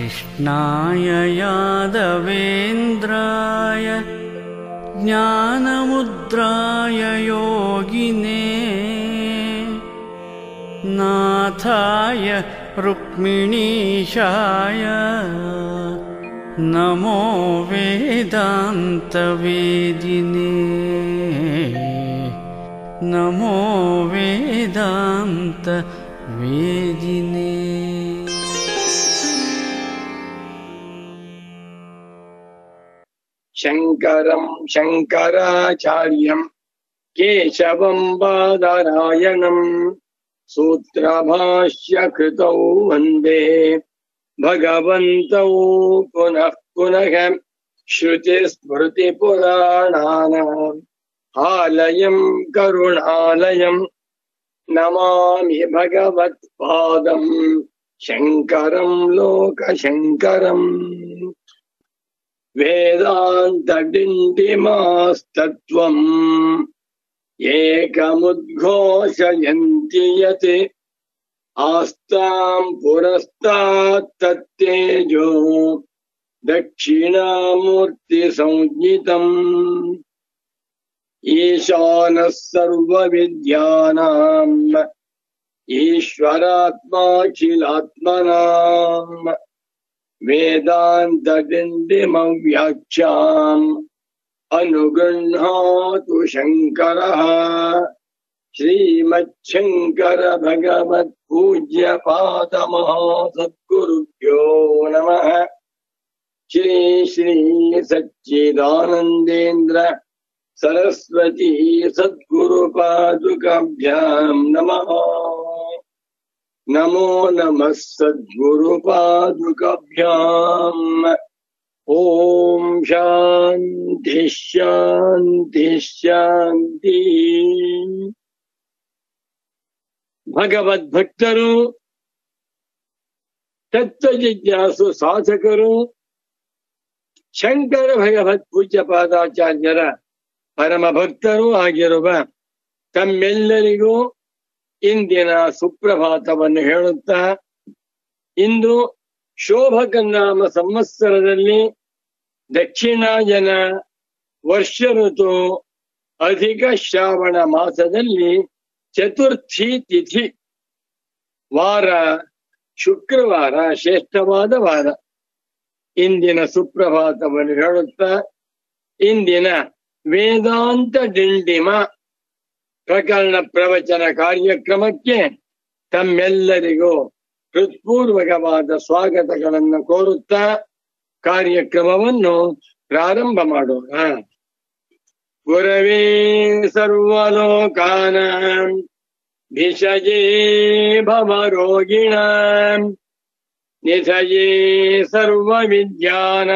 कृष्णाय यादवेन्द्राय ज्ञानमुद्राय योगिने नाथाय रुक्मिणीशाय नमो वेदान्तवेदिने नमो वेदान्तवेदिने शङ्करम् शङ्कराचार्यम् केशवम् बादरायणम् सूत्रभाष्यकृतौ वन्दे भगवन्तौ पुनः पुनः श्रुतिस्मृतिपुराणानाम् आलयम् करुणालयम् नमामि भगवत्पादम् शङ्करम् लोकशङ्करम् वेदान्तडिण्डिमास्तत्त्वम् एकमुद्घोषयन्ति यत् आस्ताम् पुरस्तात् तत्तेजो दक्षिणामूर्तिसंज्ञितम् ईशानः सर्वविद्यानाम् ईश्वरात्माखिलात्मनाम् वेदान्तडिण्डिमव्याख्याम् अनुगृह्णातु शङ्करः श्रीमच्छङ्कर भगवत्पूज्यपादमहासद्गुरुभ्यो नमः श्री श्री सच्चिदानन्देन्द्र सरस्वती सद्गुरुपादुकाभ्याम् नमः नमो नमः सद्गुरुपादुकाभ्याम् ॐ शान्ति शान्ति ಶಾಂತಿ ಭಗವದ್ಭಕ್ತರು ತತ್ವ ಜಿಜ್ಞಾಸು ಸಾಧಕರು ಶಂಕರ ಭಗವತ್ ಪೂಜ್ಯ ಪಾದಾಚಾರ್ಯರ ಪರಮ ಭಕ್ತರೂ ಆಗಿರುವ ತಮ್ಮೆಲ್ಲರಿಗೂ ಇಂದಿನ ಸುಪ್ರಭಾತವನ್ನು ಹೇಳುತ್ತಾ ಇಂದು ಶೋಭಕನಾಮ ಸಂವತ್ಸರದಲ್ಲಿ ದಕ್ಷಿಣಾಯನ ವರ್ಷ ಋತು ಅಧಿಕ ಶ್ರಾವಣ ಮಾಸದಲ್ಲಿ ಚತುರ್ಥಿ ತಿಥಿ ವಾರ ಶುಕ್ರವಾರ ಶ್ರೇಷ್ಠವಾದ ವಾರ ಇಂದಿನ ಸುಪ್ರಭಾತವನ್ನು ಹೇಳುತ್ತಾ ಇಂದಿನ ವೇದಾಂತ ಡಿಂಡಿಮ ಪ್ರಕರಣ ಪ್ರವಚನ ಕಾರ್ಯಕ್ರಮಕ್ಕೆ ತಮ್ಮೆಲ್ಲರಿಗೂ ಹೃತ್ಪೂರ್ವಕವಾದ ಸ್ವಾಗತಗಳನ್ನು ಕೋರುತ್ತಾ ಕಾರ್ಯಕ್ರಮವನ್ನು ಪ್ರಾರಂಭ ಮಾಡೋಣ ಗುರವೇ ಸರ್ವಲೋಕಾನ ಭಿಷಜೇ ಭವರೋಗಿಣ ನಿಧಯೇ ಸರ್ವವಿದ್ಯಾನ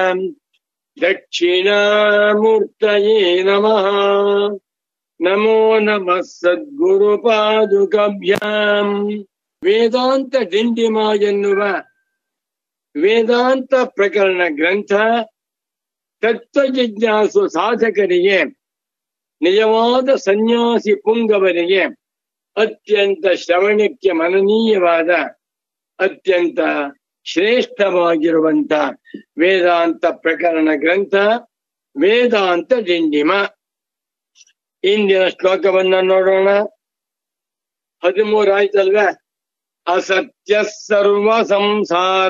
ದಕ್ಷಿಣಾಮೂರ್ತಯೇ ನಮಃ ನಮೋ ನಮಃ ಸದ್ಗುರುಪಾದುಕಭ್ಯಾಂ ವೇದಾಂತ ಡಿಂಡಿಮ ಎನ್ನುವ ವೇದಾಂತ ಪ್ರಕರಣ ಗ್ರಂಥ ತತ್ವ ಜಿಜ್ಞಾಸು ಸಾಧಕರಿಗೆ ನಿಜವಾದ ಸನ್ಯಾಸಿ ಪುಂಗವರಿಗೆ ಅತ್ಯಂತ ಶ್ರವಣಕ್ಕೆ ಮನನೀಯವಾದ ಅತ್ಯಂತ ಶ್ರೇಷ್ಠವಾಗಿರುವಂತ ವೇದಾಂತ ಪ್ರಕರಣ ಗ್ರಂಥ ವೇದಾಂತ ಡಿಂಡಿಮ ಇಂದಿನ ಶ್ಲೋಕವನ್ನ ನೋಡೋಣ ಹದಿಮೂರು ಆಯ್ತಲ್ವ ಅಸತ್ಯ ಸರ್ವ ಸಂಸಾರ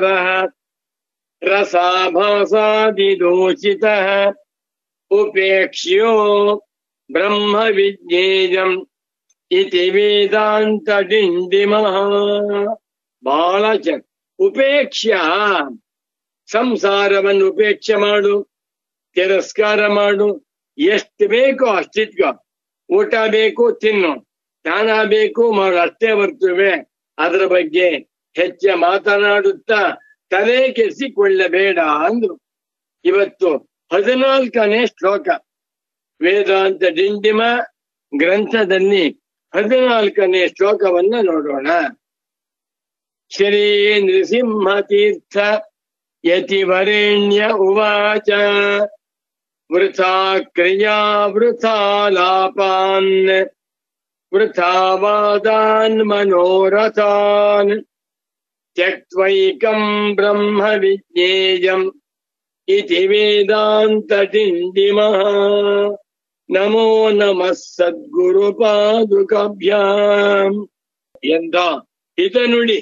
ರಸಾಭಾಸಾದಿದೋಷಿತ ಉಪೇಕ್ಷ್ಯೋ ಬ್ರಹ್ಮ ವಿಜ್ಞೇಯಂ ಇತಿ ವೇದಾಂತ ಡಿಂಡಿಮ ಬಹಳ ಚೆನ್ನ ಉಪೇಕ್ಷ ಸಂಸಾರವನ್ನು ಉಪೇಕ್ಷೆ ಮಾಡು ತಿರಸ್ಕಾರ ಮಾಡು ಎಷ್ಟು ಬೇಕೋ ಅಷ್ಟಿತ್ಕೋ ಊಟ ಬೇಕು ತಿನ್ನು ಸ್ನಾನ ಬೇಕು ಮಾಡು ಅಷ್ಟೇ ಬರ್ತವೆ ಅದರ ಬಗ್ಗೆ ಹೆಚ್ಚ ಮಾತನಾಡುತ್ತಾ ತಲೆ ಕೆಡಿಸಿಕೊಳ್ಳಬೇಡ ಅಂದ್ರು ಇವತ್ತು ಹದಿನಾಲ್ಕನೇ ಶ್ಲೋಕ ವೇದಾಂತ ಡಿಂಡಿಮ ಗ್ರಂಥದಲ್ಲಿ ಹದಿನಾಲ್ಕನೇ ಶ್ಲೋಕವನ್ನ ನೋಡೋಣ ಶ್ರೀ ನೃಸಿಂಹ ತೀರ್ಥ ಯತಿವರೆಣ್ಯ ಉವಾಚ ವೃಥಾ ಕ್ರಿಯಾ ವೃಥಾ ಲಾಪಾನ್ ವೃಥಾ ವಾದಾನ್ ಮನೋರಥಾನ್ ತ್ಯಕ್ವೈಕಂ ಬ್ರಹ್ಮ ವಿಜ್ಞೇಯಂ ಇತಿ ವೇದಾಂತ ಡಿಂಡಿಮಃ ನಮೋ ನಮಃ ಸದ್ಗುರು ಪಾದುಕಾಭ್ಯಾಂ ಎಂದ ಹಿತನುಡಿ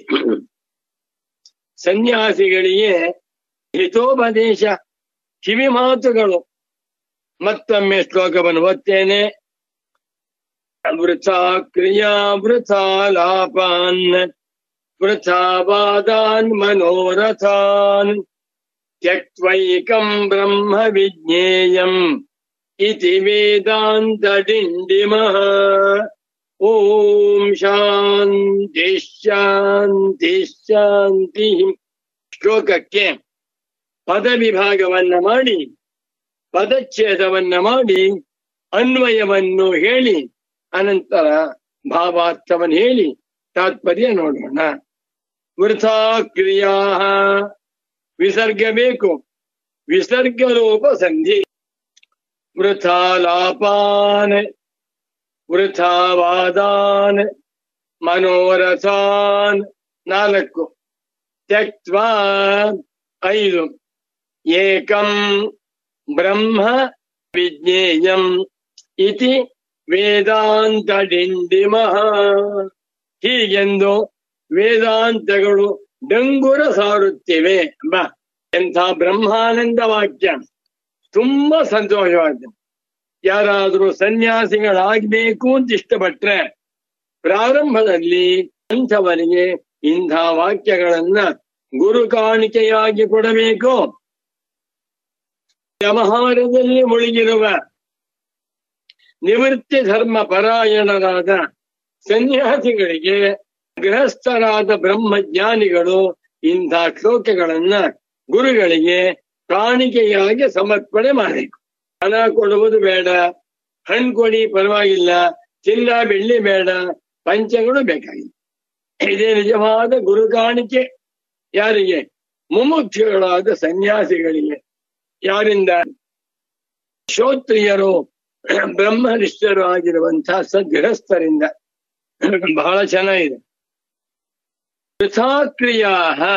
ಸನ್ಯಾಸಿಗಳಿಗೆ ಹಿತೋಪದೇಶ ಕಿವಿ ಮಾತುಗಳು ಮತ್ತೊಮ್ಮೆ ಶ್ಲೋಕವನ್ನು ಓದ್ತೇನೆ ವೃಥಾ ಕ್ರಿಯಾ ವೃಥಾ ಲಾಪಾನ್ ವೃಥಾ ವಾದಾನ್ ಮನೋರಥಾನ್ ತ್ಯಕ್ವೈಕಂ ಬ್ರಹ್ಮ ವಿಜ್ಞೇಯಂ ಇತಿ ವೇದಾಂತ ಡಿಂಡಿಮಃ ಓಂ ಶಾಂತಿ ಶಾಂತಿ ಶಾಂತಿ ಶ್ಲೋಕಕ್ಕೆ ಪದ ವಿಭಾಗವನ್ನ ಮಾಡಿ ಪದಚ್ಛೇದವನ್ನ ಮಾಡಿ ಅನ್ವಯವನ್ನು ಹೇಳಿ ಅನಂತರ ಭಾವಾರ್ಥವನ್ನು ಹೇಳಿ ತಾತ್ಪರ್ಯ ನೋಡೋಣ ವೃಥಾ ಕ್ರಿಯಾ ವಿಸರ್ಗ ಬೇಕು ವಿಸರ್ಗ ರೂಪ ಸಂಧಿ ವೃಥಾ ಲಾಪಾನ್ ವೃಥಾ ವಾದಾನ್ ಮನೋರಥಾನ್ ನಾಲ್ಕು ತ್ಯಕ್ವಾ ಐದು ಏಕಂ ಬ್ರಹ್ಮ ವಿಜ್ಞೇಯಂ ಇತಿ ವೇದಾಂತ ಡಿಂಡಿಮಃ ಹೀಗೆಂದು ವೇದಾಂತಗಳು ಡಂಗುರ ಸಾರುತ್ತಿವೆ ಬಾ ಎಂಥ ಬ್ರಹ್ಮಾನಂದ ವಾಕ್ಯ ತುಂಬಾ ಸಂತೋಷವಾದ ಯಾರಾದ್ರೂ ಸನ್ಯಾಸಿಗಳಾಗ್ಬೇಕು ಅಂತ ಇಷ್ಟಪಟ್ರೆ ಪ್ರಾರಂಭದಲ್ಲಿ ಅಂಥವರಿಗೆ ಇಂಥ ವಾಕ್ಯಗಳನ್ನ ಗುರು ಕಾಣಿಕೆಯಾಗಿ ಕೊಡಬೇಕು ವ್ಯವಹಾರದಲ್ಲಿ ಮುಳುಗಿರುವ ನಿವೃತ್ತಿ ಧರ್ಮ ಪರಾಯಣರಾದ ಸನ್ಯಾಸಿಗಳಿಗೆ ಗೃಹಸ್ಥರಾದ ಬ್ರಹ್ಮಜ್ಞಾನಿಗಳು ಇಂಥ ಶ್ಲೋಕಗಳನ್ನ ಗುರುಗಳಿಗೆ ಕಾಣಿಕೆಯಾಗಿ ಸಮರ್ಪಣೆ ಮಾಡಬೇಕು ಹಣ ಕೊಡುವುದು ಬೇಡ ಹಣ್ಣು ಕೊಡಿ ಪರವಾಗಿಲ್ಲ ಚಿನ್ನ ಬೆಳ್ಳಿ ಬೇಡ ಪಂಚಗಳು ಬೇಕಾಗಿಲ್ಲ ಇದೇ ನಿಜವಾದ ಗುರು ಕಾಣಿಕೆ ಯಾರಿಗೆ ಮುಮುಕ್ಷುಗಳಾದ ಸನ್ಯಾಸಿಗಳಿಗೆ ಯಾರಿಂದ ಶ್ರೋತ್ರಿಯರು ಬ್ರಹ್ಮನಿಷ್ಠರು ಆಗಿರುವಂತಹ ಸದ್ಗೃಹಸ್ಥರಿಂದ ಬಹಳ ಚೆನ್ನಾಗಿದೆ ವೃಥಾ ಕ್ರಿಯಾ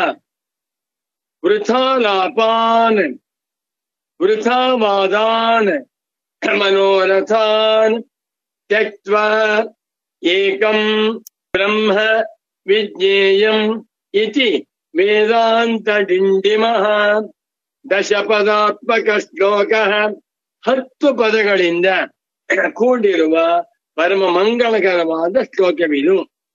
ವೃಥಾ ಲಾಪಾನ್ ವೃಥಾ ವಾದಾನ್ ಮನೋರಥಾನ್ ತ್ಯಕ್ವಾ ಏಕಂ ಬ್ರಹ್ಮ ವಿಜ್ಞೇಯಂ ಇತಿ ವೇದಾಂತ ಡಿಂಡಿಮಃ ದಶಪದಾತ್ಮಕ ಶ್ಲೋಕ ಹತ್ತು ಪದಗಳಿಂದ ಕೂಡಿರುವ ಪರಮ ಮಂಗಳಕರವಾದ ಶ್ಲೋಕವಿದು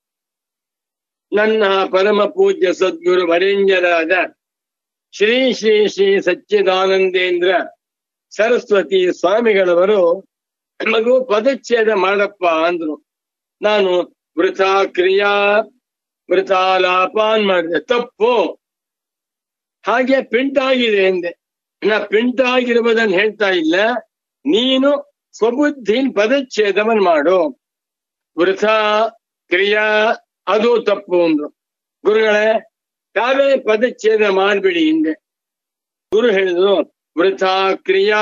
ನನ್ನ ಪರಮ ಪೂಜ್ಯ ಸದ್ಗುರು ವರೇಣ್ಯರಾದ ಶ್ರೀ ಶ್ರೀ ಶ್ರೀ ಸಚ್ಚಿದಾನಂದೇಂದ್ರ ಸರಸ್ವತಿ ಸ್ವಾಮಿಗಳವರು ಮಗು ಪದಚ್ಛೇದ ಮಾಡಪ್ಪ ಅಂದ್ರು ನಾನು ವೃಥಾ ಕ್ರಿಯಾ ವೃಥಾ ಲಾಪಾನ್ ಮಾಡಿದೆ ತಪ್ಪು ಹಾಗೆ ಪಿಂಟ್ ಆಗಿದೆ ಎಂದೆ ನಾ ಪಿಂಟ್ ಆಗಿರುವುದನ್ನು ಹೇಳ್ತಾ ಇಲ್ಲ ನೀನು ಸ್ವಬುದ್ಧಿನ್ ಪದಚ್ಛೇದವನ್ ಮಾಡು ವೃಥಾ ಕ್ರಿಯಾ ಅದು ತಪ್ಪು ಅಂದ್ರು ಗುರುಗಳೇ ತಾವೇ ಪದಚ್ಛೇದ ಮಾಡ್ಬಿಡಿ ಹಿಂದೆ ಗುರು ಹೇಳಿದ್ರು ವೃಥಾ ಕ್ರಿಯಾ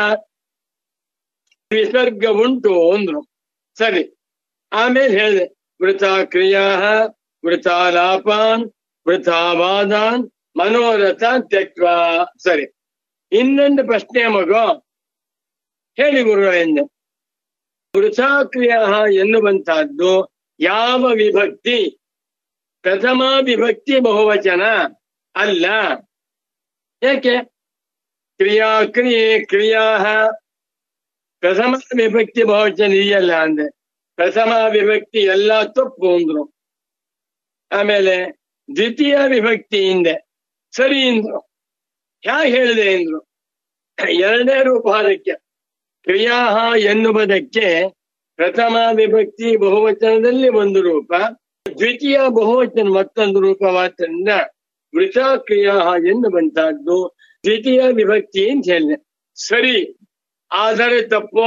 ವಿಸರ್ಗ ಉಂಟು ಅಂದ್ರು ಸರಿ ಆಮೇಲೆ ಹೇಳಿದೆ ವೃಥಾ ಕ್ರಿಯಾ ವೃಥಾ ಲಾಪಾನ್ ವೃಥಾ ವಾದಾನ್ ಮನೋರಥ ತ್ಯಕ್ವ ಸರಿ ಇನ್ನೊಂದು ಪ್ರಶ್ನೆ ಮಗು ಹೇಳಿ ಗುರುಗಳಿಂದ ವೃಥಾ ಕ್ರಿಯಾ ಎನ್ನುವಂತಹದ್ದು ಯಾವ ವಿಭಕ್ತಿ ಪ್ರಥಮ ವಿಭಕ್ತಿ ಬಹುವಚನ ಅಲ್ಲ ಏಕೆ ಕ್ರಿಯಾ ಕ್ರಿಯೆ ಕ್ರಿಯಾ ಪ್ರಥಮ ವಿಭಕ್ತಿ ಬಹುವಚನ ಇದೆಯಲ್ಲ ಅಂದೆ ಪ್ರಥಮ ವಿಭಕ್ತಿ ಎಲ್ಲ ತಪ್ಪು ಅಂದ್ರು ಆಮೇಲೆ ದ್ವಿತೀಯ ವಿಭಕ್ತಿ ಹಿಂದೆ ಸರಿ ಅಂದ್ರು ಹ್ಯಾಗೆ ಹೇಳಿದೆ ಅಂದ್ರು ಎರಡನೇ ರೂಪ ಅದಕ್ಕೆ ಕ್ರಿಯಾ ಎನ್ನುವುದಕ್ಕೆ ಪ್ರಥಮ ವಿಭಕ್ತಿ ಬಹುವಚನದಲ್ಲಿ ಒಂದು ರೂಪ ದ್ವಿತೀಯ ಬಹುವಚನ ಮತ್ತೊಂದು ರೂಪವಾದ್ದರಿಂದ ವೃಥಾ ಕ್ರಿಯಾ ಎನ್ನುವಂತಹದ್ದು ದ್ವಿತೀಯ ವಿಭಕ್ತಿ ಅಂತ ಹೇಳಿದೆ ಸರಿ ಆದರೆ ತಪ್ಪು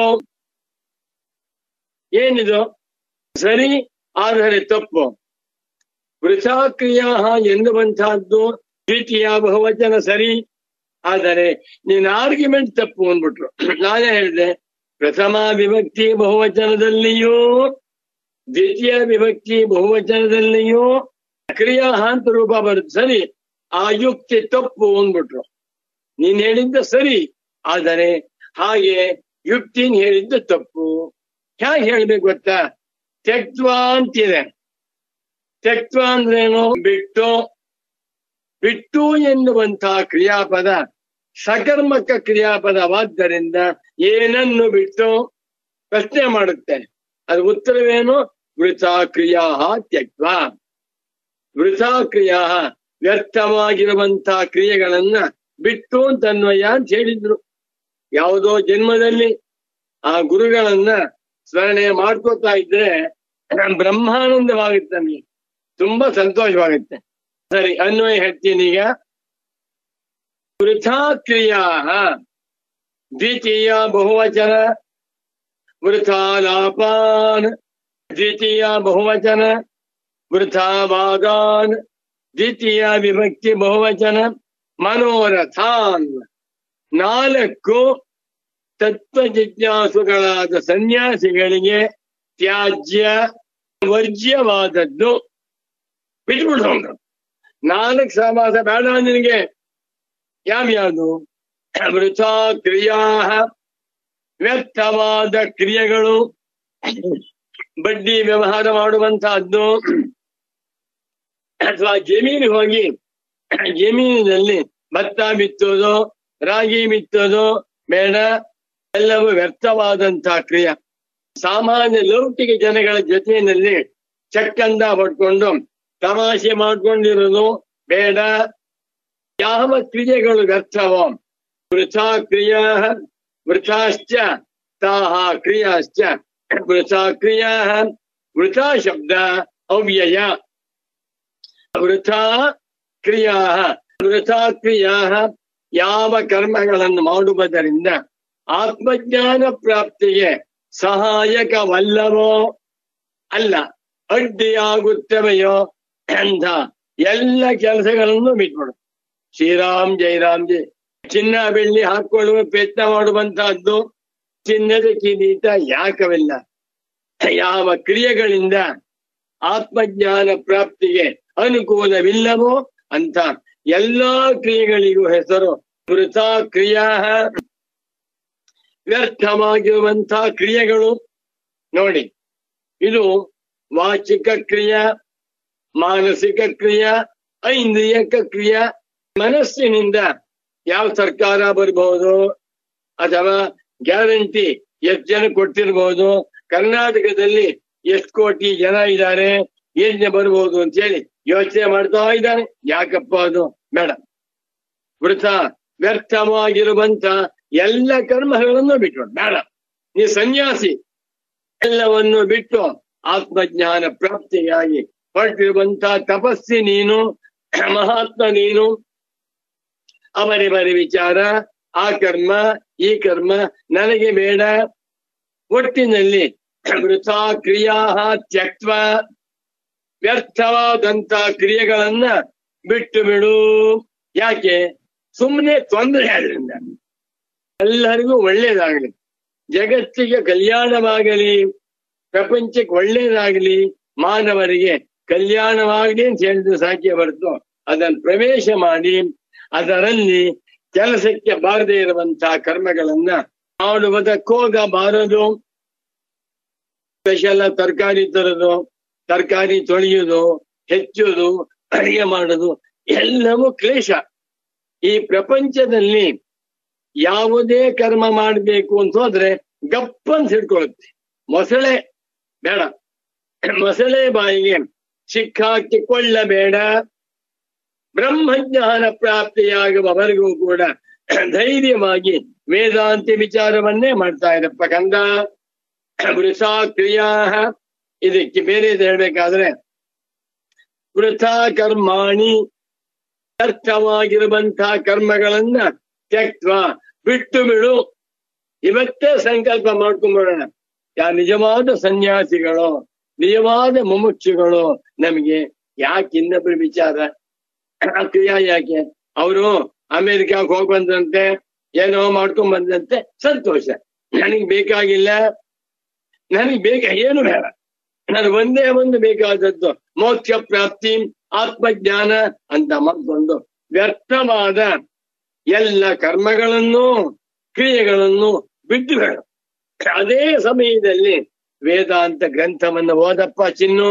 ಏನಿದು ಸರಿ ಆದರೆ ತಪ್ಪು ವೃಥಾ ಕ್ರಿಯಾ ಎನ್ನುವಂತಹದ್ದು ದ್ವಿತೀಯ ಬಹುವಚನ ಸರಿ ಆದರೆ ನೀನ್ ಆರ್ಗ್ಯುಮೆಂಟ್ ತಪ್ಪು ಅಂದ್ಬಿಟ್ರು ನಾನೇ ಹೇಳಿದೆ ಪ್ರಥಮ ವಿಭಕ್ತಿ ಬಹುವಚನದಲ್ಲಿಯೂ ದ್ವಿತೀಯ ವಿಭಕ್ತಿ ಬಹುವಚನದಲ್ಲಿಯೂ ಕ್ರಿಯಾ ಅಂತ ರೂಪ ಬರುತ್ತೆ ಸರಿ ಆ ಯುಕ್ತಿ ತಪ್ಪು ಅಂದ್ಬಿಟ್ರು ನೀನ್ ಹೇಳಿದ್ದ ಸರಿ ಆದರೆ ಹಾಗೆ ಯುಕ್ತಿನ್ ಹೇಳಿದ್ದು ತಪ್ಪು ಹೇಗೆ ಹೇಳ್ಬೇಕು ಗೊತ್ತಾ ತೆಕ್ತ್ವ ಅಂತಿದೆ ತೆಕ್ತ್ವ ಅಂದ್ರೇನು ಬಿಟ್ಟು ಬಿಟ್ಟು ಎನ್ನುವಂತಹ ಕ್ರಿಯಾಪದ ಸಕರ್ಮಕ ಕ್ರಿಯಾಪದವಾದ್ದರಿಂದ ಏನನ್ನು ಬಿಟ್ಟು ಪ್ರಶ್ನೆ ಮಾಡುತ್ತೆ ಅದು ಉತ್ತರವೇನು ವೃಥಾ ಕ್ರಿಯಾ ತ್ಯಕ್ವ ವೃಥಾ ಕ್ರಿಯಾ ವ್ಯರ್ಥವಾಗಿರುವಂತಹ ಕ್ರಿಯೆಗಳನ್ನ ಬಿಟ್ಟು ತನ್ವಯ ಅಂತ ಹೇಳಿದ್ರು ಯಾವುದೋ ಜನ್ಮದಲ್ಲಿ ಆ ಗುರುಗಳನ್ನ ಸ್ಮರಣೆ ಮಾಡ್ಕೋತಾ ಇದ್ರೆ ಬ್ರಹ್ಮಾನಂದವಾಗುತ್ತೆ ನಮಗೆ ತುಂಬಾ ಸಂತೋಷವಾಗುತ್ತೆ ಸರಿ ಅನ್ವಯ ಹೇಳ್ತೀನಿ ಈಗ ವೃಥಾ ಕ್ರಿಯಾ ದ್ವಿತೀಯ ಬಹುವಚನ ವೃಥಾ ಲಾಪಾನ್ ದ್ವಿತೀಯ ಬಹುವಚನ ವೃಥಾ ವಾಗಾನ್ ದ್ವಿತೀಯ ವಿಭಕ್ತಿ ಬಹುವಚನ ಮನೋರಥಾನ್ ನಾಲ್ಕು ತತ್ವ ಜಿಜ್ಞಾಸುಗಳಾದ ಸನ್ಯಾಸಿಗಳಿಗೆ ತ್ಯಾಜ್ಯ ವರ್ಜ್ಯವಾದದ್ದು ಬಿಟ್ಬಿಟ್ಟು ನಾಲ್ಕು ಸಮಾಸ ಬೇಡ ನಿನಗೆ ಯಾವ್ಯಾವುದು ವೃಥಾ ಕ್ರಿಯಾ ವ್ಯರ್ಥವಾದ ಕ್ರಿಯೆಗಳು ಬಡ್ಡಿ ವ್ಯವಹಾರ ಮಾಡುವಂತಹದ್ದು ಅಥವಾ ಜಮೀನಿಗೆ ಹೋಗಿ ಜಮೀನಿನಲ್ಲಿ ಭತ್ತ ಬಿತ್ತೋದು ರಾಗಿ ಬಿತ್ತೋದು ಬೇಡ ಎಲ್ಲವೂ ವ್ಯರ್ಥವಾದಂತಹ ಕ್ರಿಯೆ ಸಾಮಾನ್ಯ ಲೌಕಿಕ ಜನಗಳ ಜೊತೆಯಲ್ಲಿ ಚಕ್ಕಂದ ಪಡ್ಕೊಂಡು ತಮಾಷೆ ಮಾಡ್ಕೊಂಡಿರೋದು ಬೇಡ ಯಾವ ಕ್ರಿಯೆಗಳು ವ್ಯರ್ಥವೋ ವೃಥಾ ಕ್ರಿಯಾ ವೃಥಾಶ್ಚ ತಾಹ ಕ್ರಿಯಾಶ್ಚ ವೃಥಾ ಕ್ರಿಯಾ ವೃಥಾ ಶಬ್ದ ಅವ್ಯಯ ವೃಥಾ ಕ್ರಿಯಾ ವೃಥಾ ಕ್ರಿಯಾ ಯಾವ ಕರ್ಮಗಳನ್ನು ಮಾಡುವುದರಿಂದ ಆತ್ಮಜ್ಞಾನ ಪ್ರಾಪ್ತಿಗೆ ಸಹಾಯಕವಲ್ಲವೋ ಅಲ್ಲ ಅಡ್ಡಿಯಾಗುತ್ತವೆಯೋ ಅಂತ ಎಲ್ಲ ಕೆಲಸಗಳನ್ನು ಬಿಟ್ಬಿಡು ಶ್ರೀರಾಮ್ ಜೈರಾಮ್ ಜೈ ಚಿನ್ನ ಬೆಳ್ಳಿ ಹಾಕೊಳ್ಳುವ ಪ್ರಯತ್ನ ಮಾಡುವಂತಹದ್ದು ಚಿನ್ನದ ಕಿರೀಟ ಯಾಕವಿಲ್ಲ ಯಾವ ಕ್ರಿಯೆಗಳಿಂದ ಆತ್ಮಜ್ಞಾನ ಪ್ರಾಪ್ತಿಗೆ ಅನುಕೂಲವಿಲ್ಲವೋ ಅಂತ ಎಲ್ಲಾ ಕ್ರಿಯೆಗಳಿಗೂ ಹೆಸರು ವೃಥಾ ಕ್ರಿಯಾ ವ್ಯರ್ಥವಾಗಿರುವಂತಹ ಕ್ರಿಯೆಗಳು ನೋಡಿ ಇದು ವಾಚಿಕ ಕ್ರಿಯಾ ಮಾನಸಿಕ ಕ್ರಿಯಾ ಐಂದ್ರಿಯಕ ಕ್ರಿಯಾ ಮನಸ್ಸಿನಿಂದ ಯಾವ ಸರ್ಕಾರ ಬರಬಹುದು ಅಥವಾ ಗ್ಯಾರಂಟಿ ಎಷ್ಟು ಜನ ಕೊಟ್ಟಿರ್ಬೋದು ಕರ್ನಾಟಕದಲ್ಲಿ ಎಷ್ಟು ಕೋಟಿ ಜನ ಇದ್ದಾರೆ ಏನ್ ಬರ್ಬೋದು ಅಂತ ಹೇಳಿ ಯೋಚನೆ ಮಾಡ್ತಾ ಇದ್ದಾನೆ ಯಾಕಪ್ಪ ಅದು ಬೇಡ ವೃಥ ವ್ಯರ್ಥವಾಗಿರುವಂತ ಎಲ್ಲ ಕರ್ಮಗಳನ್ನು ಬಿಟ್ಟು ಬೇಡ ನೀ ಸನ್ಯಾಸಿ ಎಲ್ಲವನ್ನು ಬಿಟ್ಟು ಆತ್ಮಜ್ಞಾನ ಪ್ರಾಪ್ತಿಯಾಗಿ ಹೊರಟಿರುವಂತ ತಪಸ್ಸಿ ನೀನು ಮಹಾತ್ಮ ನೀನು ಅವರಿವರಿ ವಿಚಾರ ಆ ಕರ್ಮ ಈ ಕರ್ಮ ನನಗೆ ಬೇಡ ಒಟ್ಟಿನಲ್ಲಿ ವೃಥಾ ಕ್ರಿಯಾ ತ್ಯಕ್ವ ವ್ಯರ್ಥವಾದಂತ ಕ್ರಿಯೆಗಳನ್ನ ಬಿಟ್ಟು ಬಿಡು ಯಾಕೆ ಸುಮ್ಮನೆ ತೊಂದರೆ ಆದ್ರಿಂದ ಎಲ್ಲರಿಗೂ ಒಳ್ಳೇದಾಗಲಿ ಜಗತ್ತಿಗೆ ಕಲ್ಯಾಣವಾಗಲಿ ಪ್ರಪಂಚಕ್ಕೆ ಒಳ್ಳೇದಾಗಲಿ ಮಾನವರಿಗೆ ಕಲ್ಯಾಣವಾಗಲಿ ಅಂತ ಹೇಳಿದ್ರೆ ಸಾಧ್ಯ ಹೊರತು ಅದನ್ನು ಪ್ರವೇಶ ಮಾಡಿ ಅದರಲ್ಲಿ ಕೆಲಸಕ್ಕೆ ಬಾರದೇ ಇರುವಂತಹ ಕರ್ಮಗಳನ್ನ ಮಾಡುವುದಕ್ಕೋಗಬಾರದು ಸ್ಪೆಷಲ್ ತರಕಾರಿ ತರೋದು ತರಕಾರಿ ತೊಳೆಯುವುದು ಹೆಚ್ಚುವುದು ಅಡಿಗೆ ಮಾಡೋದು ಎಲ್ಲವೂ ಕ್ಲೇಶ ಈ ಪ್ರಪಂಚದಲ್ಲಿ ಯಾವುದೇ ಕರ್ಮ ಮಾಡಬೇಕು ಅಂತ ಹೋದ್ರೆ ಗಪ್ಪನ್ ಹಿಡ್ಕೊಳ್ಳುತ್ತೆ ಮೊಸಳೆ ಬೇಡ ಮೊಸಳೆ ಬಾಯಿಗೆ ಸಿಕ್ಕಾಕಿಕೊಳ್ಳಬೇಡ ಬ್ರಹ್ಮಜ್ಞಾನ ಪ್ರಾಪ್ತಿಯಾಗುವವರೆಗೂ ಕೂಡ ಧೈರ್ಯವಾಗಿ ವೇದಾಂತಿ ವಿಚಾರವನ್ನೇ ಮಾಡ್ತಾ ಇರಪ್ಪ ಕಂದ ವೃಥಾ ಕ್ರಿಯಾ ಇದಕ್ಕೆ ಬೇರೆ ಹೇಳ್ಬೇಕಾದ್ರೆ ವೃಥಾ ಕರ್ಮಾಣಿ ಅರ್ಥವಾಗಿರುವಂತಹ ಕರ್ಮಗಳನ್ನ ತ್ಯಕ್ವ ಬಿಟ್ಟು ಬಿಡು ಇವತ್ತೇ ಸಂಕಲ್ಪ ಮಾಡ್ಕೊಂಡ್ಬಿಡೋಣ ಯಾ ನಿಜವಾದ ಸನ್ಯಾಸಿಗಳು ನಿಜವಾದ ಮುಮುಕ್ಷುಗಳು ನಮಗೆ ಯಾಕೆ ಇನ್ನೊಬ್ಬರ ವಿಚಾರ ಆ ಕ್ರಿಯಾ ಯಾಕೆ ಅವರು ಅಮೆರಿಕಾಗ್ ಹೋಗ್ ಬಂದಂತೆ ಏನೋ ಮಾಡ್ಕೊಂಡ್ ಬಂದಂತೆ ಸಂತೋಷ ನನಗ್ ಬೇಕಾಗಿಲ್ಲ ನನಗ್ ಬೇಕ ಏನು ಬೇಡ ನಾನು ಒಂದೇ ಒಂದು ಬೇಕಾದದ್ದು ಮೋಕ್ಷ ಪ್ರಾಪ್ತಿ ಆತ್ಮಜ್ಞಾನ ಅಂತ ಮತ್ತೊಂದು ವ್ಯರ್ಥವಾದ ಎಲ್ಲ ಕರ್ಮಗಳನ್ನು ಕ್ರಿಯೆಗಳನ್ನು ಬಿಟ್ಟು ಬೇಡ ಅದೇ ಸಮಯದಲ್ಲಿ ವೇದಾಂತ ಗ್ರಂಥವನ್ನು ಓದಪ್ಪ ಚಿನ್ನು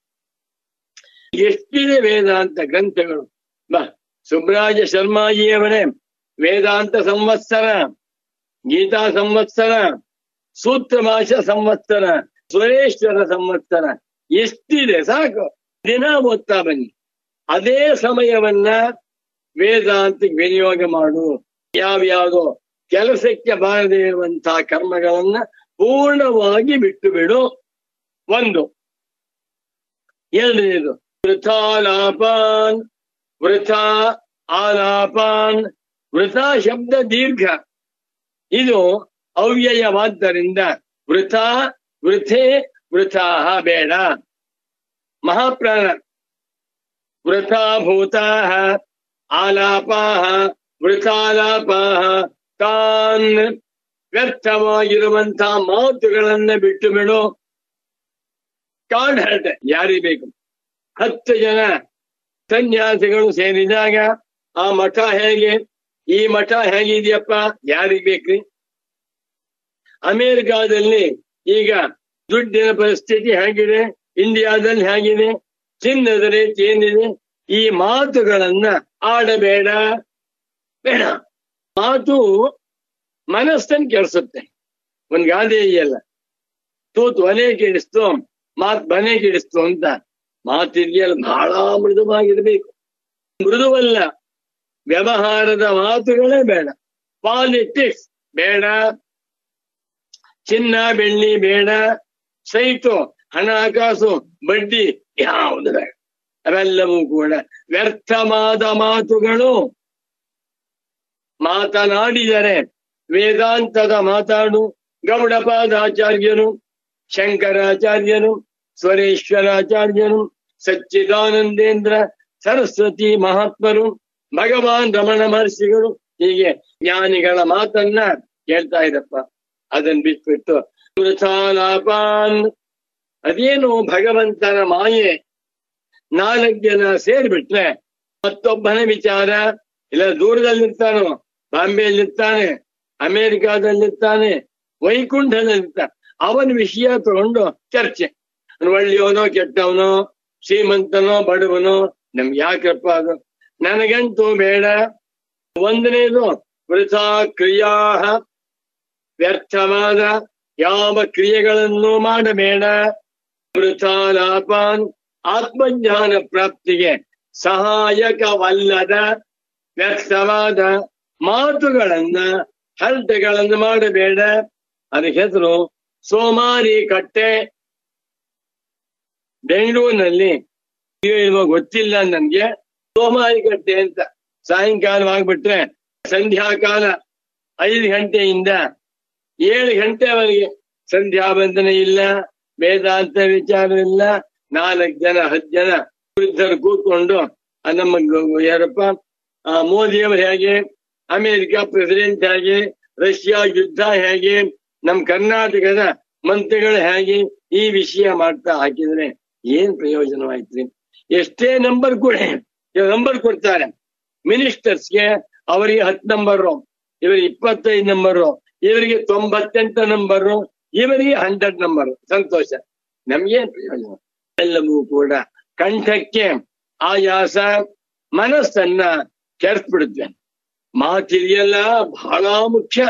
ಎಷ್ಟಿದೆ ವೇದಾಂತ ಗ್ರಂಥಗಳು ಬಾ ಸುಬ್ರಾಜ ಶರ್ಮಾಜಿಯವರೇ ವೇದಾಂತ ಸಂವತ್ಸರ ಗೀತಾ ಸಂವತ್ಸರ ಸೂತ್ರಭಾಷ ಸಂವತ್ಸರ ಸುರೇಶ್ವರ ಸಂವತ್ಸರ ಎಷ್ಟಿದೆ ಸಾಕು ದಿನ ಓದ್ತಾ ಬನ್ನಿ ಅದೇ ಸಮಯವನ್ನ ವೇದಾಂತಕ್ಕೆ ವಿನಿಯೋಗ ಮಾಡು ಯಾವ್ಯಾವುದೋ ಕೆಲಸಕ್ಕೆ ಬಾರದೇ ಇರುವಂತಹ ಕರ್ಮಗಳನ್ನ ಪೂರ್ಣವಾಗಿ ಬಿಟ್ಟು ಬಿಡು ಒಂದು ಎರಡನೇದು ವೃಥಾಲಾಪಾನ್ ವೃಥಾ ಆಲಾಪಾನ್ ವೃಥಾ ಶಬ್ದ ದೀರ್ಘ ಇದು ಅವ್ಯಯವಾದ್ದರಿಂದ ವೃಥಾ ವೃಥೆ ವೃಥಾಹ ಬೇಡ ಮಹಾಪ್ರಾಣ ವೃಥಾಭೂತಾಹ ಆಲಾಪಾಹ ವೃಥಾಲಾಪಾಹ ತಾನ್ ವ್ಯರ್ಥವಾಗಿರುವಂತಹ ಮಾತುಗಳನ್ನ ಬಿಟ್ಟು ಬಿಡು ಕಾರ್ಡ್ ಹರಟೆ ಯಾರಿಗೆ ಬೇಕು ಹತ್ತು ಜನ ಸನ್ಯಾಸಿಗಳು ಸೇರಿದಾಗ ಆ ಮಠ ಹೇಗೆ ಈ ಮಠ ಹೇಗಿದೆಯಪ್ಪ ಯಾರಿಗ್ ಬೇಕ್ರಿ ಅಮೆರಿಕಾದಲ್ಲಿ ಈಗ ದುಡ್ಡಿನ ಪರಿಸ್ಥಿತಿ ಹೇಗಿದೆ ಇಂಡಿಯಾದಲ್ಲಿ ಹೇಗಿದೆ ಚಿನ್ನದ ರೇಟ್ ಏನಿದೆ ಈ ಮಾತುಗಳನ್ನ ಆಡಬೇಡ ಬೇಡ ಮಾತು ಮನಸ್ಸನ್ನು ಕೆಡಿಸುತ್ತೆ ಒಂದ್ ಗಾದೆ ಇದೆಯಲ್ಲ ತೂತು ಒಲೆ ಕೆಡಿಸ್ತು ಮಾತ್ ಮನೆ ಕೆಡಿಸ್ತು ಅಂತ ಮಾತಿದೆಯಲ್ಲ ಬಹಳ ಮೃದುವಾಗಿರ್ಬೇಕು ಮೃದುವಲ್ಲ ವ್ಯವಹಾರದ ಮಾತುಗಳೇ ಬೇಡ ಪಾಲಿಟಿಕ್ಸ್ ಬೇಡ ಚಿನ್ನ ಬೆಳ್ಳಿ ಬೇಡ ಸೈಟು ಹಣಕಾಸು ಬಡ್ಡಿ ಯಾವುದು ಬೇಡ ಅವೆಲ್ಲವೂ ಕೂಡ ವ್ಯರ್ಥವಾದ ಮಾತುಗಳು ಮಾತನಾಡಿದರೆ ವೇದಾಂತದ ಮಾತಾಡು ಗೌಡಪಾದಾಚಾರ್ಯರು ಶಂಕರಾಚಾರ್ಯರು ಸ್ವರೇಶ್ವರಾಚಾರ್ಯರು ಸಚ್ಚಿದಾನಂದೇಂದ್ರ ಸರಸ್ವತಿ ಮಹಾತ್ಮರು ಭಗವಾನ್ ರಮಣ ಮಹರ್ಷಿಗಳು ಹೀಗೆ ಜ್ಞಾನಿಗಳ ಮಾತನ್ನ ಕೇಳ್ತಾ ಇರಪ್ಪ ಅದನ್ನ ಬಿಟ್ಬಿಟ್ಟು ವೃಥಾಲಾಪಾನ್ ಅದೇನು ಭಗವಂತನ ಮಾಯೆ ನಾಲ್ಕು ಜನ ಸೇರ್ಬಿಟ್ರೆ ಮತ್ತೊಬ್ಬನ ವಿಚಾರ ಇಲ್ಲ ದೂರದಲ್ಲಿರ್ತಾನೋ ಬಾಂಬೆಯಲ್ಲಿರ್ತಾನೆ ಅಮೆರಿಕಾದಲ್ಲಿರ್ತಾನೆ ವೈಕುಂಠದಲ್ಲಿರ್ತಾನೆ ಅವನ ವಿಷಯ ತಗೊಂಡು ಚರ್ಚೆ ಒಳ್ಳೆಯವನೋ ಕೆಟ್ಟವನೋ ಶ್ರೀಮಂತನೋ ಬಡವನೋ ನಮ್ಗೆ ಯಾಕಪ್ಪ ಅದು ನನಗಂತೂ ಬೇಡ ಒಂದನೇದು ವೃಥಾ ಕ್ರಿಯಾ ವ್ಯರ್ಥವಾದ ಯಾವ ಕ್ರಿಯೆಗಳನ್ನು ಮಾಡಬೇಡ ವೃಥಾಲಾಪಾನ್ ಆತ್ಮಜ್ಞಾನ ಪ್ರಾಪ್ತಿಗೆ ಸಹಾಯಕವಲ್ಲದ ವ್ಯರ್ಥವಾದ ಮಾತುಗಳನ್ನ ಹರಟೆಗಳನ್ನು ಮಾಡಬೇಡ ಅದಕ್ಕೆ ಹೆಸರು ಸೋಮಾರಿ ಕಟ್ಟೆ ಬೆಂಗಳೂರಿನಲ್ಲಿ ಇಲ್ವೋ ಗೊತ್ತಿಲ್ಲ ನನ್ಗೆ ಸೋಮಾರಿ ಕಟ್ಟೆ ಅಂತ ಸಾಯಂಕಾಲವಾಗ್ಬಿಟ್ರೆ ಸಂಧ್ಯಾಕಾಲ ಐದು ಗಂಟೆಯಿಂದ ಏಳು ಗಂಟೆವರೆಗೆ ಸಂಧ್ಯಾ ಬಂಧನ ಇಲ್ಲ ವೇದಾಂತ ವಿಚಾರ ಇಲ್ಲ ನಾಲ್ಕು ಜನ ಹತ್ತು ಜನ ವೃದ್ಧರು ಕೂತ್ಕೊಂಡು ಆ ನಮ್ಮ ಗ- ಯಾರಪ್ಪ ಆ ಮೋದಿಯವರು ಹೇಗೆ ಅಮೆರಿಕ ಪ್ರೆಸಿಡೆಂಟ್ ಹೇಗೆ ರಷ್ಯಾ ಯುದ್ಧ ಹೇಗೆ ನಮ್ ಕರ್ನಾಟಕದ ಮಂತ್ರಿಗಳು ಹೇಗೆ ಈ ವಿಷಯ ಮಾಡ್ತಾ ಹಾಕಿದ್ರೆ ಏನ್ ಪ್ರಯೋಜನವಾಯ್ತ್ರಿ ಎಷ್ಟೇ ನಂಬರ್ ಕೊಡಿ ನಂಬರ್ ಕೊಡ್ತಾರೆ ಮಿನಿಸ್ಟರ್ಸ್ಗೆ ಅವರಿಗೆ ಹತ್ತು ನಂಬರು ಇವರಿಗೆ ಇಪ್ಪತ್ತೈದು ನಂಬರು ಇವರಿಗೆ ತೊಂಬತ್ತೆಂಟು ನಂಬರು ಇವರಿಗೆ ಹಂಡ್ರೆಡ್ ನಂಬರ್ ಸಂತೋಷ ನಮ್ಗೇನ್ ಪ್ರಯೋಜನ ಎಲ್ಲವೂ ಕೂಡ ಕಂಠಕ್ಕೆ ಆಯಾಸ ಮನಸ್ಸನ್ನ ಕೆರೆಸ್ಬಿಡುತ್ತೆ ಮಾತಿದೆಯಲ್ಲ ಬಹಳ ಮುಖ್ಯ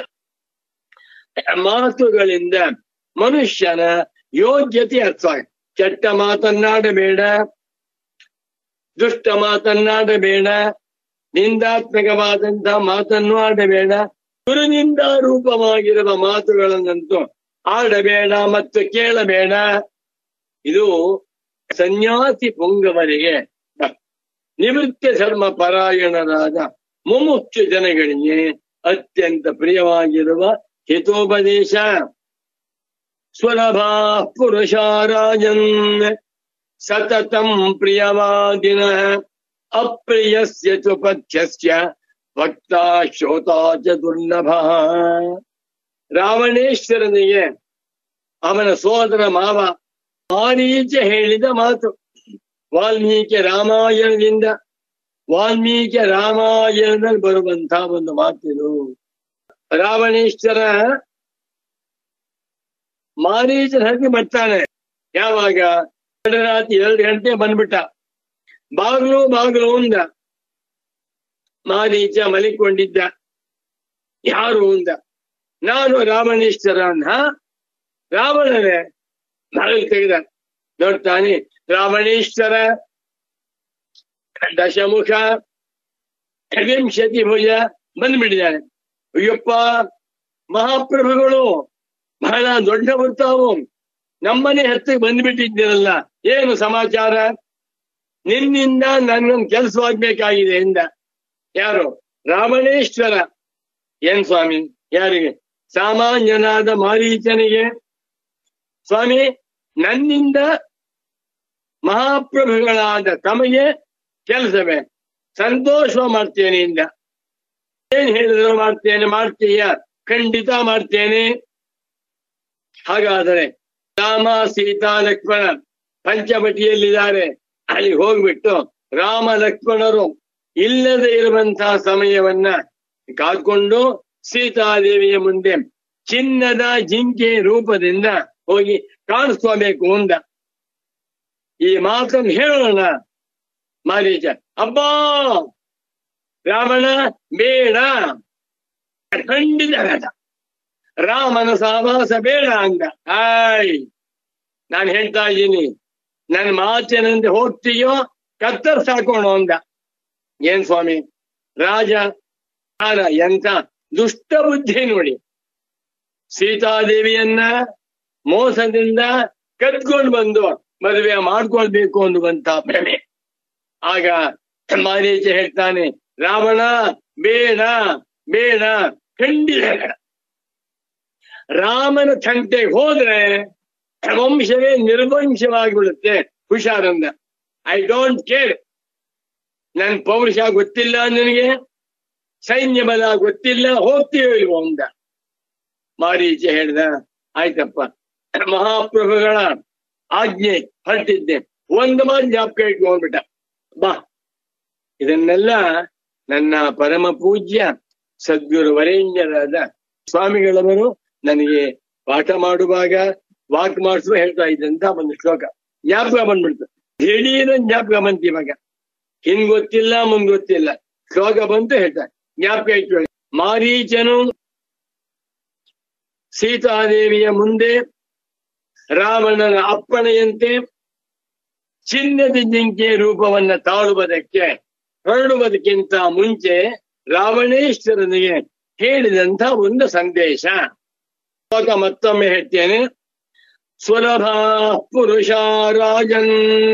ಮಾತುಗಳಿಂದ ಮನುಷ್ಯನ ಯೋಗ್ಯತೆ ಅರ್ಥ ಕೆಟ್ಟ ಮಾತನ್ನಾಡಬೇಡ ದುಷ್ಟ ಮಾತನ್ನಾಡಬೇಡ ನಿಂದಾತ್ಮಕವಾದಂತಹ ಮಾತನ್ನು ಆಡಬೇಡ ಗುರುನಿಂದ ರೂಪವಾಗಿರುವ ಮಾತುಗಳನ್ನಂತೂ ಆಡಬೇಡ ಮತ್ತು ಕೇಳಬೇಡ ಇದು ಸನ್ಯಾಸಿ ಪುಂಗವರಿಗೆ ನಿವೃತ್ತ ಧರ್ಮ ಪರಾಯಣರಾದ ಮುಮುಕ್ಷು ಜನಗಳಿಗೆ ಅತ್ಯಂತ ಪ್ರಿಯವಾಗಿರುವ ಹಿತೋಪದೇಶ ಸ್ವಲಭಾ ಪುರುಷಾರಾಜನ್ ಸತತಂ ಪ್ರಿಯವಾದಿನ ಅಪ್ರಿಯಸ್ಯ ಚ ಪಥ್ಯಸ್ಯ ಭಕ್ತ ಶ್ರೋತಾ ಚ ದುರ್ಲಭ ರಾವಣೇಶ್ವರನಿಗೆ ಅವನ ಸೋದರ ಮಾವ ಮಾರೀಚ ಹೇಳಿದ ಮಾತು ವಾಲ್ಮೀಕಿ ರಾಮಾಯಣದಿಂದ ವಾಲ್ಮೀಕಿ ರಾಮಾಯಣದಲ್ಲಿ ಬರುವಂತಹ ಒಂದು ಮಾತಿದು ರಾವಣೇಶ್ವರ ಮಾರೀಚನ ಹತ್ತಿ ಬರ್ತಾನೆ ಯಾವಾಗ ರಾತ್ರಿ ಎರಡು ಗಂಟೆ ಬಂದ್ಬಿಟ್ಟ ಬಾಗ್ಲು ಬಾಗ್ಲು ಅಂದ ಮಾರೀಚ ಮಲಿಕೊಂಡಿದ್ದ ಯಾರು ಅಂದ ನಾನು ರಾವಣೇಶ್ವರ ಅಂದ ರಾವಣನೇ ಬಾಗಿಲು ತೆಗೆದ ನೋಡ್ತಾನೆ ರಾವಣೇಶ್ವರ ದಶಮುಖ ವಿಂಶತಿ ಭುಜ ಬಂದ್ಬಿಟ್ಟಿದ್ದಾನೆ ಅಯ್ಯಪ್ಪ ಮಹಾಪ್ರಭುಗಳು ಬಹಳ ದೊಡ್ಡ ಬರ್ತಾವು ನಮ್ಮನೆ ಹತ್ತಿಗೆ ಬಂದ್ಬಿಟ್ಟಿದ್ದೀರಲ್ಲ ಏನು ಸಮಾಚಾರ ನಿನ್ನಿಂದ ನನ್ನೊಂದು ಕೆಲಸವಾಗ್ಬೇಕಾಗಿದೆ ಎಂದ ಯಾರು ರಾವಣೇಶ್ವರ ಏನ್ ಸ್ವಾಮಿ ಯಾರಿಗೆ ಸಾಮಾನ್ಯನಾದ ಮಾರೀಚನಿಗೆ ಸ್ವಾಮಿ ನನ್ನಿಂದ ಮಹಾಪ್ರಭುಗಳಾದ ತಮಗೆ ಕೆಲಸವೇ ಸಂತೋಷ ಮಾಡ್ತೇನೆ ಇಂದ ಏನ್ ಹೇಳಿದ್ರು ಮಾಡ್ತೇನೆ ಮಾಡ್ತೀಯ ಖಂಡಿತ ಮಾಡ್ತೇನೆ ಹಾಗಾದರೆ ರಾಮ ಸೀತಾ ಲಕ್ಷ್ಮಣ ಪಂಚವಟಿಯಲ್ಲಿದ್ದಾರೆ ಅಲ್ಲಿ ಹೋಗ್ಬಿಟ್ಟು ರಾಮ ಲಕ್ಷ್ಮಣರು ಇಲ್ಲದೆ ಇರುವಂತಹ ಸಮಯವನ್ನ ಕಾದ್ಕೊಂಡು ಸೀತಾದೇವಿಯ ಮುಂದೆ ಚಿನ್ನದ ಜಿಂಕೆ ರೂಪದಿಂದ ಹೋಗಿ ಕಾಣಿಸ್ಕೋಬೇಕು ಅಂದ ಈ ಮಾತನ್ನು ಹೇಳೋಣ ಮಾರೀಚ ಅಬ್ಬಾ ರಾವಣ ಬೇಡ ಖಂಡಿತ ಬೇಡ ರಾಮನ ಸಹವಾಸ ಬೇಡ ಅಂದ ಆಯ್ ನಾನು ಹೇಳ್ತಾ ಇದ್ದೀನಿ ನನ್ನ ಮಾತಿನಂತೆ ಹೋಗ್ತೀಯೋ ಕತ್ತರ್ ಸಾಕೋಣ ಅಂದ ಏನ್ ಸ್ವಾಮಿ ರಾಜ ಯಾರ ಎಂತ ದುಷ್ಟ ಬುದ್ಧಿ ನೋಡಿ ಸೀತಾದೇವಿಯನ್ನ ಮೋಸದಿಂದ ಕತ್ಕೊಂಡು ಬಂದು ಮದುವೆ ಮಾಡ್ಕೊಳ್ಬೇಕು ಅನ್ನುವಂತ ಭ್ರಮೆ ಆಗ ಮಾರೀಚ ಹೇಳ್ತಾನೆ ರಾವಣ ಬೇಡ ಬೇಡ ಖಂಡಿತ ಬೇಡ ರಾಮನ ತಂಟೆಗೆ ಹೋದ್ರೆ ವಂಶವೇ ನಿರ್ವಂಶವಾಗಿಬಿಡುತ್ತೆ ಹುಷಾರಂದ ಐ ಡೋಂಟ್ ಕೇರ್ ನನ್ ಪೌರುಷ ಗೊತ್ತಿಲ್ಲ ನನಗೆ ಸೈನ್ಯ ಬಲ ಗೊತ್ತಿಲ್ಲ ಹೋಗ್ತೀವೋ ಇಲ್ವೋ ಅಂದ ಮಾರೀಚ ಹೇಳ್ದ ಆಯ್ತಪ್ಪ ಮಹಾಪ್ರಭುಗಳ ಆಜ್ಞೆ ಹೊರಟಿದ್ದೆ ಒಂದು ಮಾತು ಜ್ಞಾಪಕ ಇಟ್ಕೊಂಡ್ಬಿಟ್ಟ ಬಾ ಇದನ್ನೆಲ್ಲ ನನ್ನ ಪರಮ ಪೂಜ್ಯ ಸದ್ಗುರು ವರೇಣ್ಯರಾದ ಸ್ವಾಮಿಗಳವರು ನನಗೆ ಪಾಠ ಮಾಡುವಾಗ ವಾಕ್ ಮಾಡಿಸುವ ಹೇಳ್ತಾ ಇದ್ದಂತ ಒಂದು ಶ್ಲೋಕ ಜ್ಞಾಪಕ ಬಂದ್ಬಿಡ್ತು ದಿಢೀರ ಜ್ಞಾಪಕ ಬಂತು ಇವಾಗ ಹಿಂಗ್ ಗೊತ್ತಿಲ್ಲ ಮುಂದ್ ಗೊತ್ತಿಲ್ಲ ಶ್ಲೋಕ ಬಂತು ಹೇಳ್ತಾರೆ ಜ್ಞಾಪಕ ಇಟ್ಕೊಳ್ಳಿ ಮಾರೀಚನು ಸೀತಾದೇವಿಯ ಮುಂದೆ ರಾವಣನ ಅಪ್ಪಣೆಯಂತೆ ಚಿನ್ನದ ಜಿಂಕೆ ರೂಪವನ್ನ ತಾಳುವುದಕ್ಕೆ ಹೊರಡುವುದಕ್ಕಿಂತ ಮುಂಚೆ ರಾವಣೇಶ್ವರನಿಗೆ ಹೇಳಿದಂತ ಒಂದು ಸಂದೇಶ ಶ್ಲೋಕ ಮತ್ತೊಮ್ಮೆ ಹೇಳ್ತೇನೆ ಸುಲಭ ಪುರುಷ ರಾಜನ್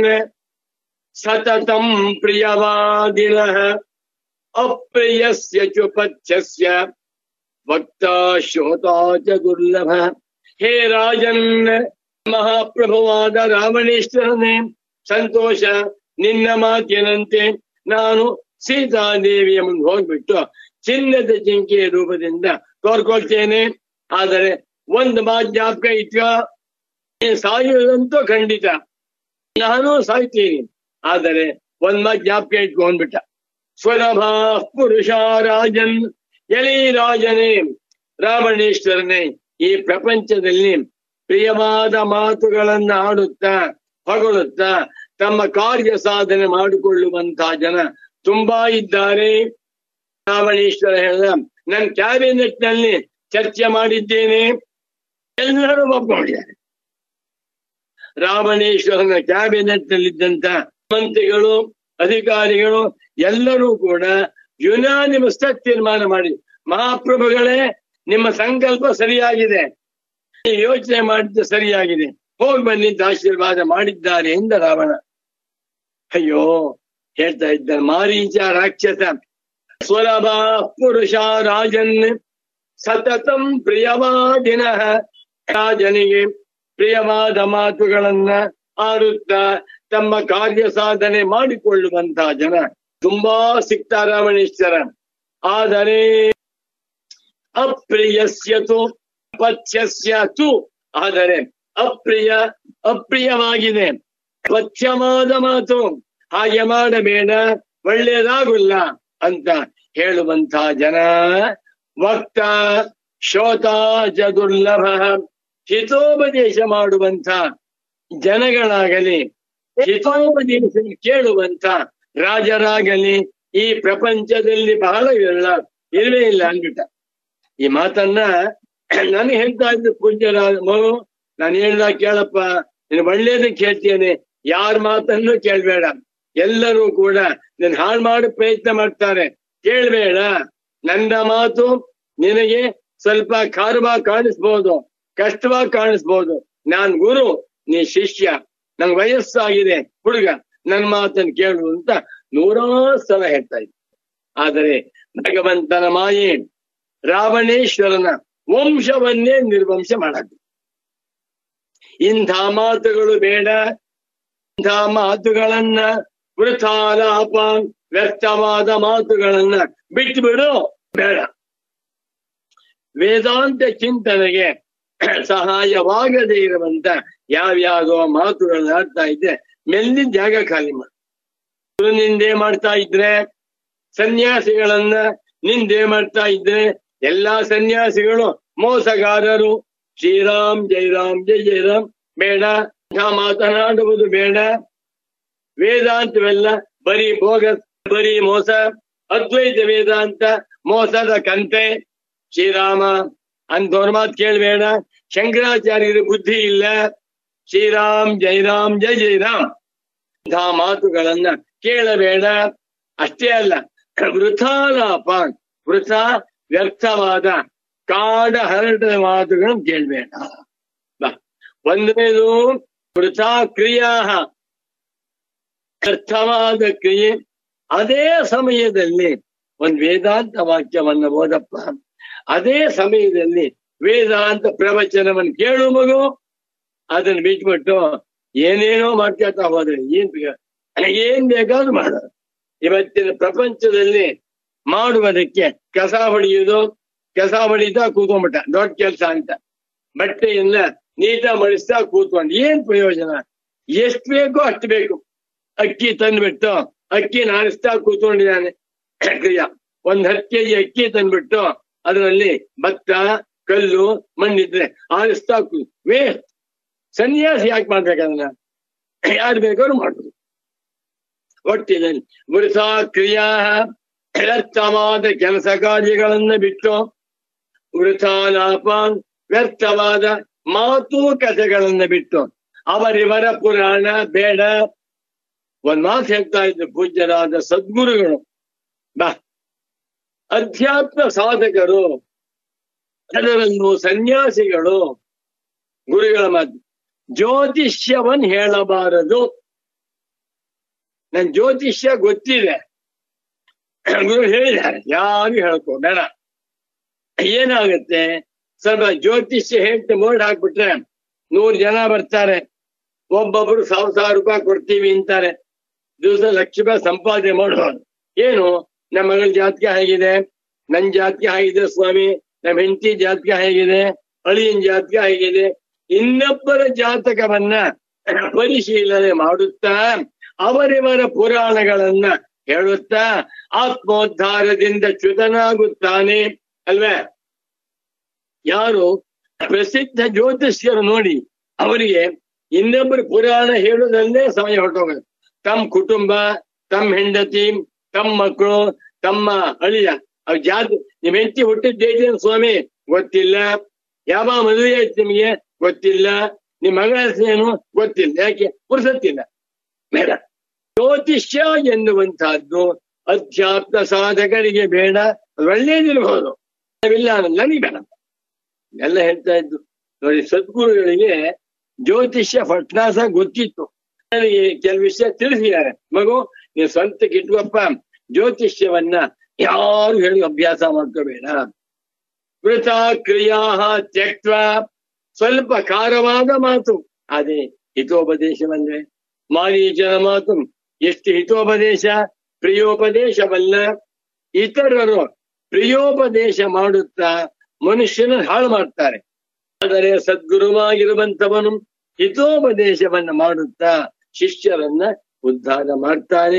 ಸತತಂ ಪ್ರಿಯವಾದಿನ ಅಪ್ರಿಯಸ್ಯ ಚ ಪಥ್ಯಸ್ಯ ವಕ್ತಾ ಶ್ರೋತಾ ಚ ದುರ್ಲಭ ಹೇ ರಾಜನ್ ಮಹಾಪ್ರಭುವಾದ ರಾವಣೇಶ್ವರನೇ ಸಂತೋಷ ನಿನ್ನ ಮಾತಿನಂತೆ ನಾನು ಸೀತಾದೇವಿಯ ಮುಂದೆ ಹೋಗ್ಬಿಟ್ಟು ಚಿನ್ನದ ಜಿಂಕೆಯ ರೂಪದಿಂದ ಕೋರ್ಕೊಳ್ತೇನೆ ಆದರೆ ಒಂದು ಮಾತು ಜ್ಞಾಪಕ ಇಟ್ಕೋ ನೀನ್ ಸಾಯುವುದಂತೂ ಖಂಡಿತ ನಾನು ಸಾಯ್ತೀನಿ ಆದರೆ ಒಂದ್ ಮಾತು ಜ್ಞಾಪಕ ಇಟ್ಕೊಂಡ್ಬಿಟ್ಟ ಸ್ವರಭ ಪುರುಷ ರಾಜನ್ ಎಳಿ ರಾಜನೇ ರಾವಣೇಶ್ವರನೇ ಈ ಪ್ರಪಂಚದಲ್ಲಿ ಪ್ರಿಯವಾದ ಮಾತುಗಳನ್ನ ಆಡುತ್ತಾ ಹೊಗಳುತ್ತಾ ತಮ್ಮ ಕಾರ್ಯ ಸಾಧನೆ ಮಾಡಿಕೊಳ್ಳುವಂತಹ ಜನ ತುಂಬಾ ಇದ್ದಾರೆ ರಾವಣೇಶ್ವರ ಹೇಳಿದ ನನ್ನ ಕ್ಯಾಬಿನೆಟ್ ನಲ್ಲಿ ಚರ್ಚೆ ಮಾಡಿದ್ದೇನೆ ಎಲ್ಲರೂ ಒಪ್ಕೊಂಡಿದ್ದಾರೆ ರಾವಣೇಶ್ವರನ ಕ್ಯಾಬಿನೆಟ್ ನಲ್ಲಿದ್ದಂತ ಮಂತ್ರಿಗಳು ಅಧಿಕಾರಿಗಳು ಎಲ್ಲರೂ ಕೂಡ ಯುನಾನಿಮಸ್ ತೀರ್ಮಾನ ಮಾಡಿ ಮಹಾಪ್ರಭುಗಳೇ ನಿಮ್ಮ ಸಂಕಲ್ಪ ಸರಿಯಾಗಿದೆ ನೀವು ಯೋಚನೆ ಮಾಡಿದ್ದು ಸರಿಯಾಗಿದೆ ಹೋಗಿ ಬನ್ನಿದ್ದ ಆಶೀರ್ವಾದ ಮಾಡಿದ್ದಾರೆ ಎಂದ ರಾವಣ ಅಯ್ಯೋ ಹೇಳ್ತಾ ಇದ್ದಾನೆ ಮಾರೀಚ ರಾಕ್ಷಸ ಸ್ವರಭ ಪುರುಷ ರಾಜನ್ ಸತತಂ ಪ್ರಿಯವಾದಿನ ರಾಜನಿಗೆ ಪ್ರಿಯವಾದ ಮಾತುಗಳನ್ನ ಆಡುತ್ತಾ ತಮ್ಮ ಕಾರ್ಯ ಸಾಧನೆ ಮಾಡಿಕೊಳ್ಳುವಂತಹ ಜನ ತುಂಬಾ ಸಿಗ್ತಾ ರಾವಣೇಶ್ವರ ಆದರೆ ಅಪ್ರಿಯಸ್ಯತು ಪಥ್ಯಸ್ಯ ತು ಆದರೆ ಅಪ್ರಿಯ ಅಪ್ರಿಯವಾಗಿದೆ ಸ್ವಚ್ಛವಾದ ಮಾತು ಹಾಗೆ ಮಾಡಬೇಡ ಒಳ್ಳೇದಾಗುಲ್ಲ ಅಂತ ಹೇಳುವಂತ ಜನ ವಕ್ತ ಶೋತ ಚ ದುರ್ಲಭ ಹಿತೋಪದೇಶ ಮಾಡುವಂತ ಜನಗಳಾಗಲಿ ಹಿತೋಪದೇಶ ಕೇಳುವಂತ ರಾಜರಾಗಲಿ ಈ ಪ್ರಪಂಚದಲ್ಲಿ ಬಹಳ ವಿರಳ ಇಲ್ವೇ ಇಲ್ಲ ಅಂದ್ಬಿಟ್ಟ ಈ ಮಾತನ್ನ ನನಗೆ ಹೇಳ್ತಾ ಇದ್ದು ಪೂಜ್ಯರಾದ ಮಗು ನಾನು ಹೇಳ್ದಾಗ ಕೇಳಪ್ಪ ನೀನು ಒಳ್ಳೇದಕ್ಕೆ ಹೇಳ್ತೇನೆ ಯಾರ ಮಾತನ್ನು ಕೇಳ್ಬೇಡ ಎಲ್ಲರೂ ಕೂಡ ನೀನ್ ಹಾಳು ಮಾಡೋ ಪ್ರಯತ್ನ ಮಾಡ್ತಾರೆ ಕೇಳ್ಬೇಡ ನನ್ನ ಮಾತು ನಿನಗೆ ಸ್ವಲ್ಪ ಖಾರವಾಗಿ ಕಾಣಿಸ್ಬೋದು ಕಷ್ಟವಾಗಿ ಕಾಣಿಸ್ಬೋದು ನಾನ್ ಗುರು ನೀ ಶಿಷ್ಯ ನಂಗೆ ವಯಸ್ಸಾಗಿದೆ ಹುಡುಗ ನನ್ ಮಾತನ್ನು ಕೇಳು ಅಂತ ನೂರಾರು ಸಲ ಹೇಳ್ತಾ ಇದ್ದೆ ಆದರೆ ಭಗವಂತನ ಮಾಯೆ ರಾವಣೇಶ್ವರನ ವಂಶವನ್ನೇ ನಿರ್ವಂಶ ಮಾಡದ್ದು ಇಂಥ ಮಾತುಗಳು ಬೇಡ ಇಂಥ ಮಾತುಗಳನ್ನ ವೃಥಾಲಾಪ ವ್ಯರ್ಥವಾದ ಮಾತುಗಳನ್ನ ಬಿಟ್ಟು ಬಿಡು ಬೇಡ ವೇದಾಂತ ಚಿಂತನೆಗೆ ಸಹಾಯವಾಗದೇ ಇರುವಂತ ಯಾವ್ಯಾವ ಮಾತುಗಳನ್ನ ಆಡ್ತಾ ಇದ್ರೆ ಮೆಲ್ಲಿನ ಜಾಗ ಖಾಲಿ ಮಾಡಿ ಗುರು ನಿಂದೆ ಮಾಡ್ತಾ ಇದ್ರೆ ಸನ್ಯಾಸಿಗಳನ್ನ ನಿಂದೆ ಮಾಡ್ತಾ ಇದ್ರೆ ಎಲ್ಲಾ ಸನ್ಯಾಸಿಗಳು ಮೋಸಗಾರರು ಶ್ರೀರಾಮ್ ಜೈರಾಮ್ ಜೈ ಜೈರಾಮ್ ಬೇಡ ನಾ ಮಾತನಾಡುವುದು ಬೇಡ ವೇದಾಂತವೆಲ್ಲ ಬರೀ ಭೋಗ ಬರೀ ಮೋಸ ಅದ್ವೈತ ವೇದಾಂತ ಮೋಸದ ಕಂತೆ ಶ್ರೀರಾಮ ಅಂತವ್ರ ಮಾತು ಕೇಳಬೇಡ ಶಂಕರಾಚಾರ್ಯರ ಬುದ್ಧಿ ಇಲ್ಲ ಶ್ರೀರಾಮ್ ಜೈರಾಮ್ ಜೈ ಜೈರಾಮ್ ಇಂಥ ಮಾತುಗಳನ್ನ ಕೇಳಬೇಡ ಅಷ್ಟೇ ಅಲ್ಲ ವೃಥಾಲಾಪ ವೃಥ ವ್ಯರ್ಥವಾದ ಕಾಡ ಹರಟದ ಮಾತುಗಳನ್ನು ಕೇಳಬೇಡ ಬಾ ಒಂದನೇದು ವೃಥಾ ಕ್ರಿಯಾ ವ್ಯರ್ಥವಾದ ಕ್ರಿಯೆ ಅದೇ ಸಮಯದಲ್ಲಿ ಒಂದು ವೇದಾಂತ ವಾಕ್ಯವನ್ನ ಓದಪ್ಪ ಅದೇ ಸಮಯದಲ್ಲಿ ವೇದಾಂತ ಪ್ರವಚನವನ್ನು ಕೇಳು ಮಗು ಅದನ್ನ ಬಿಟ್ಬಿಟ್ಟು ಏನೇನೋ ಮಾಡ್ಕೊತಾ ಹೋದ್ರೆ ಏನ್ ಬೇಕ- ಏನ್ ಬೇಕಾದ್ರೂ ಮಾಡ ಇವತ್ತಿನ ಪ್ರಪಂಚದಲ್ಲಿ ಮಾಡುವುದಕ್ಕೆ ಕಸ ಹೊಡೆಯುವುದು ಕಸ ಹೊಡಿತಾ ಕೂತ್ಕೊಂಡ್ಬಿಟ್ಟ ದೊಡ್ಡ ಕೆಲಸ ಅಂತ ಬಟ್ಟೆಯನ್ನ ನೀಟಾಗಿ ಮಡಿಸ್ತಾ ಕೂತ್ಕೊಂಡು ಏನ್ ಪ್ರಯೋಜನ ಎಷ್ಟ್ ಬೇಕೋ ಅಷ್ಟು ಬೇಕು ಅಕ್ಕಿ ತಂದ್ಬಿಟ್ಟು ಅಕ್ಕಿ ನಾರಿಸ್ತಾ ಕೂತ್ಕೊಂಡಿದ್ದಾನೆ ಕ್ರಿಯಾ ಒಂದ್ ಹತ್ತು ಕೆಜಿ ಅಕ್ಕಿ ತಂದ್ಬಿಟ್ಟು ಅದರಲ್ಲಿ ಭತ್ತ ಕಲ್ಲು ಮಣ್ಣಿದ್ರೆ ಆರಿಸ್ತಾ ಕೂ ವೇಸ್ಟ್ ಸನ್ಯಾಸಿ ಯಾಕೆ ಮಾಡ್ಬೇಕದನ್ನ ಯಾರು ಬೇಕಾದ್ರೂ ಮಾಡುದು ಒಟ್ಟಿನಲ್ಲಿ ವೃಥಾ ಕ್ರಿಯಾ ವ್ಯರ್ಥವಾದ ಕೆಲಸ ಕಾರ್ಯಗಳನ್ನ ಬಿಟ್ಟು ವೃಥಾಲಾಪ ವ್ಯರ್ಥವಾದ ಮಾತು ಕಥೆಗಳನ್ನ ಬಿಟ್ಟು ಅವರಿವರ ಪುರಾಣ ಬೇಡ ಒಂದ್ ಮಾತು ಹೇಳ್ತಾ ಇದ್ರು ಪೂಜ್ಯರಾದ ಸದ್ಗುರುಗಳು ಬಾ ಅಧ್ಯಾತ್ಮ ಸಾಧಕರು ಅದರಲ್ಲೂ ಸನ್ಯಾಸಿಗಳು ಗುರುಗಳ ಮಾತು ಜ್ಯೋತಿಷ್ಯವನ್ ಹೇಳಬಾರದು ನನ್ ಜ್ಯೋತಿಷ್ಯ ಗೊತ್ತಿದೆ ಗುರು ಹೇಳಿದ್ದಾರೆ ಯಾರು ಹೇಳ್ಕೊ ಬೇಡ ಏನಾಗುತ್ತೆ ಸ್ವಲ್ಪ ಜ್ಯೋತಿಷ್ಯ ಹೇಳ್ತೆ ಬೋರ್ಡ್ ಹಾಕ್ಬಿಟ್ರೆ ನೂರು ಜನ ಬರ್ತಾರೆ ಒಬ್ಬೊಬ್ರು ಸಾವಿರ ಸಾವಿರ ರೂಪಾಯಿ ಕೊಡ್ತೀವಿ ಅಂತಾರೆ ದಿವಸ ಲಕ್ಷ ರೂಪಾಯಿ ಸಂಪಾದನೆ ಮಾಡೋದು ಏನು ನಮ್ಮ ಮಗಳ ಜಾತಕ ಹೇಗಿದೆ ನನ್ ಜಾತಕ ಹೇಗಿದೆ ಸ್ವಾಮಿ ನಮ್ಮ ಹೆಂಡತಿ ಜಾತಕ ಹೇಗಿದೆ ಅಳಿಯನ್ ಜಾತಕ ಹೇಗಿದೆ ಇನ್ನೊಬ್ಬರ ಜಾತಕವನ್ನ ಪರಿಶೀಲನೆ ಮಾಡುತ್ತಾ ಅವರಿವರ ಪುರಾಣಗಳನ್ನ ಹೇಳುತ್ತಾ ಆತ್ಮೋದ್ಧಾರದಿಂದ ಚ್ಯುತನಾಗುತ್ತಾನೆ ಅಲ್ವೇ ಯಾರು ಪ್ರಸಿದ್ಧ ಜ್ಯೋತಿಷ್ಯರು ನೋಡಿ ಅವರಿಗೆ ಇನ್ನೊಬ್ಬರು ಪುರಾಣ ಹೇಳುವುದಲ್ಲೇ ಸಮಯ ಹೊರಟೋಗುತ್ತೆ ತಮ್ಮ ಕುಟುಂಬ ತಮ್ಮ ಹೆಂಡತಿ ತಮ್ಮ ಮಕ್ಕಳು ತಮ್ಮ ಅಳಿಯ ಅವ್ರ ಜಾತಿ ನಿಮ್ ಹೆಂಡತಿ ಹುಟ್ಟಿದ್ದೇನೆ ಸ್ವಾಮಿ ಗೊತ್ತಿಲ್ಲ ಯಾವ ಮದುವೆ ಆಯ್ತು ನಿಮಗೆ ಗೊತ್ತಿಲ್ಲ ನಿಮ್ ಮಗಳ ಹೆಸರೇನು ಗೊತ್ತಿಲ್ಲ ಯಾಕೆ ಪುರುಸತ್ತಿಲ್ಲ ಬೇಡ ಜ್ಯೋತಿಷ್ಯ ಎನ್ನುವಂತಹದ್ದು ಅಧ್ಯಾತ್ಮ ಸಾಧಕರಿಗೆ ಬೇಡ ಅದು ಒಳ್ಳೇದಿರಬಹುದು ಇಲ್ಲ ನನಗೆ ಬೇಡ ಎಲ್ಲ ಹೇಳ್ತಾ ಇದ್ದು ನೋಡಿ ಸದ್ಗುರುಗಳಿಗೆ ಜ್ಯೋತಿಷ್ಯ ಫಟ್ನಾಸ ಗೊತ್ತಿತ್ತು ನನಗೆ ಕೆಲವು ವಿಷಯ ತಿಳಿಸಿದ್ದಾರೆ ಮಗು ನೀವು ಸ್ವಂತಕ್ಕೆ ಇಟ್ಕೊಪ್ಪ ಜ್ಯೋತಿಷ್ಯವನ್ನ ಯಾರು ಹೇಳಿ ಅಭ್ಯಾಸ ಮಾಡ್ಕೋಬೇಡ ವೃಥಾ ಕ್ರಿಯಾ ತ್ಯಕ್ತ ಸ್ವಲ್ಪ ಖಾರವಾದ ಮಾತು ಅದೇ ಹಿತೋಪದೇಶವಲ್ಲೇ ಮಾರೀಚನ ಮಾತು ಎಷ್ಟು ಹಿತೋಪದೇಶ ಪ್ರಿಯೋಪದೇಶವಲ್ಲ ಇತರರು ಪ್ರಿಯೋಪದೇಶ ಮಾಡುತ್ತಾ ಮನುಷ್ಯನ ಹಾಳು ಮಾಡ್ತಾರೆ ಆದರೆ ಸದ್ಗುರುವಾಗಿರುವಂತವನು ಹಿತೋಪದೇಶವನ್ನ ಮಾಡುತ್ತಾ ಶಿಷ್ಯರನ್ನ ಉದ್ಧಾರ ಮಾಡ್ತಾನೆ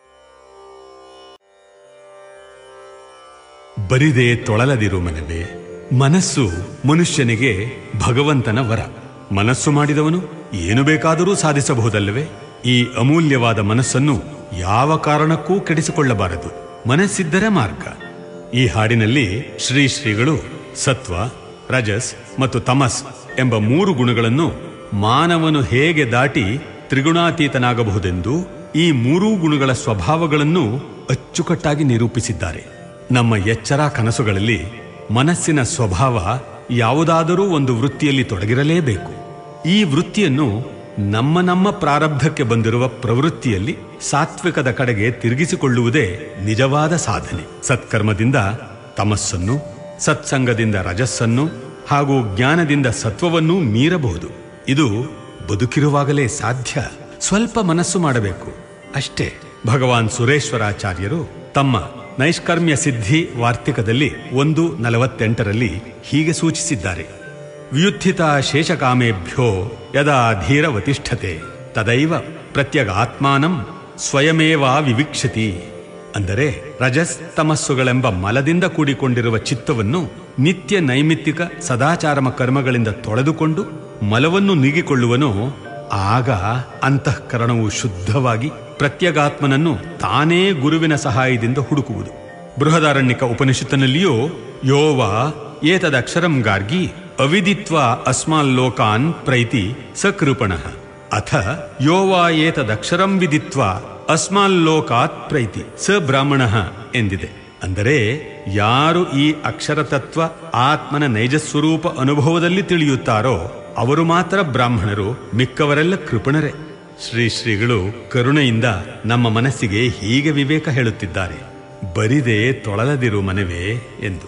ಬರಿದೆ ತೊಳಲದಿರು ಮನವೇ ಮನಸ್ಸು ಮನುಷ್ಯನಿಗೆ ಭಗವಂತನ ವರ ಮನಸ್ಸು ಮಾಡಿದವನು ಏನು ಬೇಕಾದರೂ ಸಾಧಿಸಬಹುದಲ್ಲವೇ ಈ ಅಮೂಲ್ಯವಾದ ಮನಸ್ಸನ್ನು ಯಾವ ಕಾರಣಕ್ಕೂ ಕೆಡಿಸಿಕೊಳ್ಳಬಾರದು ಮನಸ್ಸಿದ್ದರೆ ಮಾರ್ಗ ಈ ಹಾಡಿನಲ್ಲಿ ಶ್ರೀ ಶ್ರೀಗಳು ಸತ್ವ ರಜಸ್ ಮತ್ತು ತಮಸ್ ಎಂಬ ಮೂರು ಗುಣಗಳನ್ನು ಮಾನವನು ಹೇಗೆ ದಾಟಿ ತ್ರಿಗುಣಾತೀತನಾಗಬಹುದೆಂದು ಈ ಮೂರೂ ಗುಣಗಳ ಸ್ವಭಾವಗಳನ್ನು ಅಚ್ಚುಕಟ್ಟಾಗಿ ನಿರೂಪಿಸಿದ್ದಾರೆ ನಮ್ಮ ಎಚ್ಚರ ಕನಸುಗಳಲ್ಲಿ ಮನಸ್ಸಿನ ಸ್ವಭಾವ ಯಾವುದಾದರೂ ಒಂದು ವೃತ್ತಿಯಲ್ಲಿ ತೊಡಗಿರಲೇಬೇಕು ಈ ವೃತ್ತಿಯನ್ನು ನಮ್ಮ ನಮ್ಮ ಪ್ರಾರಬ್ಧಕ್ಕೆ ಬಂದಿರುವ ಪ್ರವೃತ್ತಿಯಲ್ಲಿ ಸಾತ್ವಿಕದ ಕಡೆಗೆ ತಿರುಗಿಸಿಕೊಳ್ಳುವುದೇ ನಿಜವಾದ ಸಾಧನೆ ಸತ್ಕರ್ಮದಿಂದ ತಮಸ್ಸನ್ನು ಸತ್ಸಂಗದಿಂದ ರಜಸ್ಸನ್ನು ಹಾಗೂ ಜ್ಞಾನದಿಂದ ಸತ್ವವನ್ನೂ ಮೀರಬಹುದು ಇದು ಬದುಕಿರುವಾಗಲೇ ಸಾಧ್ಯ ಸ್ವಲ್ಪ ಮನಸ್ಸು ಮಾಡಬೇಕು ಅಷ್ಟೇ ಭಗವಾನ್ ಸುರೇಶ್ವರಾಚಾರ್ಯರು ತಮ್ಮ ನೈಷ್ಕರ್ಮ್ಯ ಸಿದ್ಧಿ ವಾರ್ತಿಕದಲ್ಲಿ ಒಂದು ನಲವತ್ತೆಂಟರಲ್ಲಿ ಹೀಗೆ ಸೂಚಿಸಿದ್ದಾರೆ ವ್ಯುತ್ಥಿತ ಶೇಷಕಾಮೇಭ್ಯೋ ಯದಾ ಧೀರವತಿಷ್ಠತೆ ತದೈವ ಪ್ರತ್ಯಗಾತ್ಮಾನಂ ಸ್ವಯಮೇವ ವಿವಿಕ್ಷತಿ ಅಂದರೆ ರಜಸ್ ತಮಸ್ಸುಗಳೆಂಬ ಮಲದಿಂದ ಕೂಡಿಕೊಂಡಿರುವ ಚಿತ್ತವನ್ನು ನಿತ್ಯ ನೈಮಿತ್ತಿಕ ಸದಾಚಾರಮ ಕರ್ಮಗಳಿಂದ ತೊಳೆದುಕೊಂಡು ಮಲವನ್ನು ನೀಗಿಕೊಳ್ಳುವನೋ ಆಗ ಅಂತಃಕರಣವು ಶುದ್ಧವಾಗಿ ಪ್ರತ್ಯಗಾತ್ಮನನ್ನು ತಾನೇ ಗುರುವಿನ ಸಹಾಯದಿಂದ ಹುಡುಕುವುದು ಬೃಹದಾರಣ್ಯಕ ಉಪನಿಷತ್ತಿನಲ್ಲಿಯೂ ಯೋವ ಏತದಕ್ಷರಂ ಗಾರ್ಗಿ ಅವಿದಿತ್ವ ಅಸ್ಮಾಲ್ಲೋಕಾನ್ ಪ್ರೈತಿ ಸಕೃಪಣಃ ಅಥ ಯೋವಾ ಏತದಕ್ಷರಂ ವಿದಿತ್ವ ಅಸ್ಮಾಲ್ಲೋಕಾತ್ ಪ್ರೈತಿ ಸ ಬ್ರಾಹ್ಮಣ ಎಂದಿದೆ ಅಂದರೆ ಯಾರು ಈ ಅಕ್ಷರತತ್ವ ಆತ್ಮನ ನೈಜ ಸ್ವರೂಪ ಅನುಭವದಲ್ಲಿ ತಿಳಿಯುತ್ತಾರೋ ಅವರು ಮಾತ್ರ ಬ್ರಾಹ್ಮಣರು ಮಿಕ್ಕವರೆಲ್ಲ ಕೃಪಣರೇ ಶ್ರೀ ಶ್ರೀಗಳು ಕರುಣೆಯಿಂದ ನಮ್ಮ ಮನಸ್ಸಿಗೆ ಹೀಗೆ ವಿವೇಕ ಹೇಳುತ್ತಿದ್ದಾರೆ ಬರಿದೆ ತೊಳಲದಿರು ಮನವೇ ಎಂದು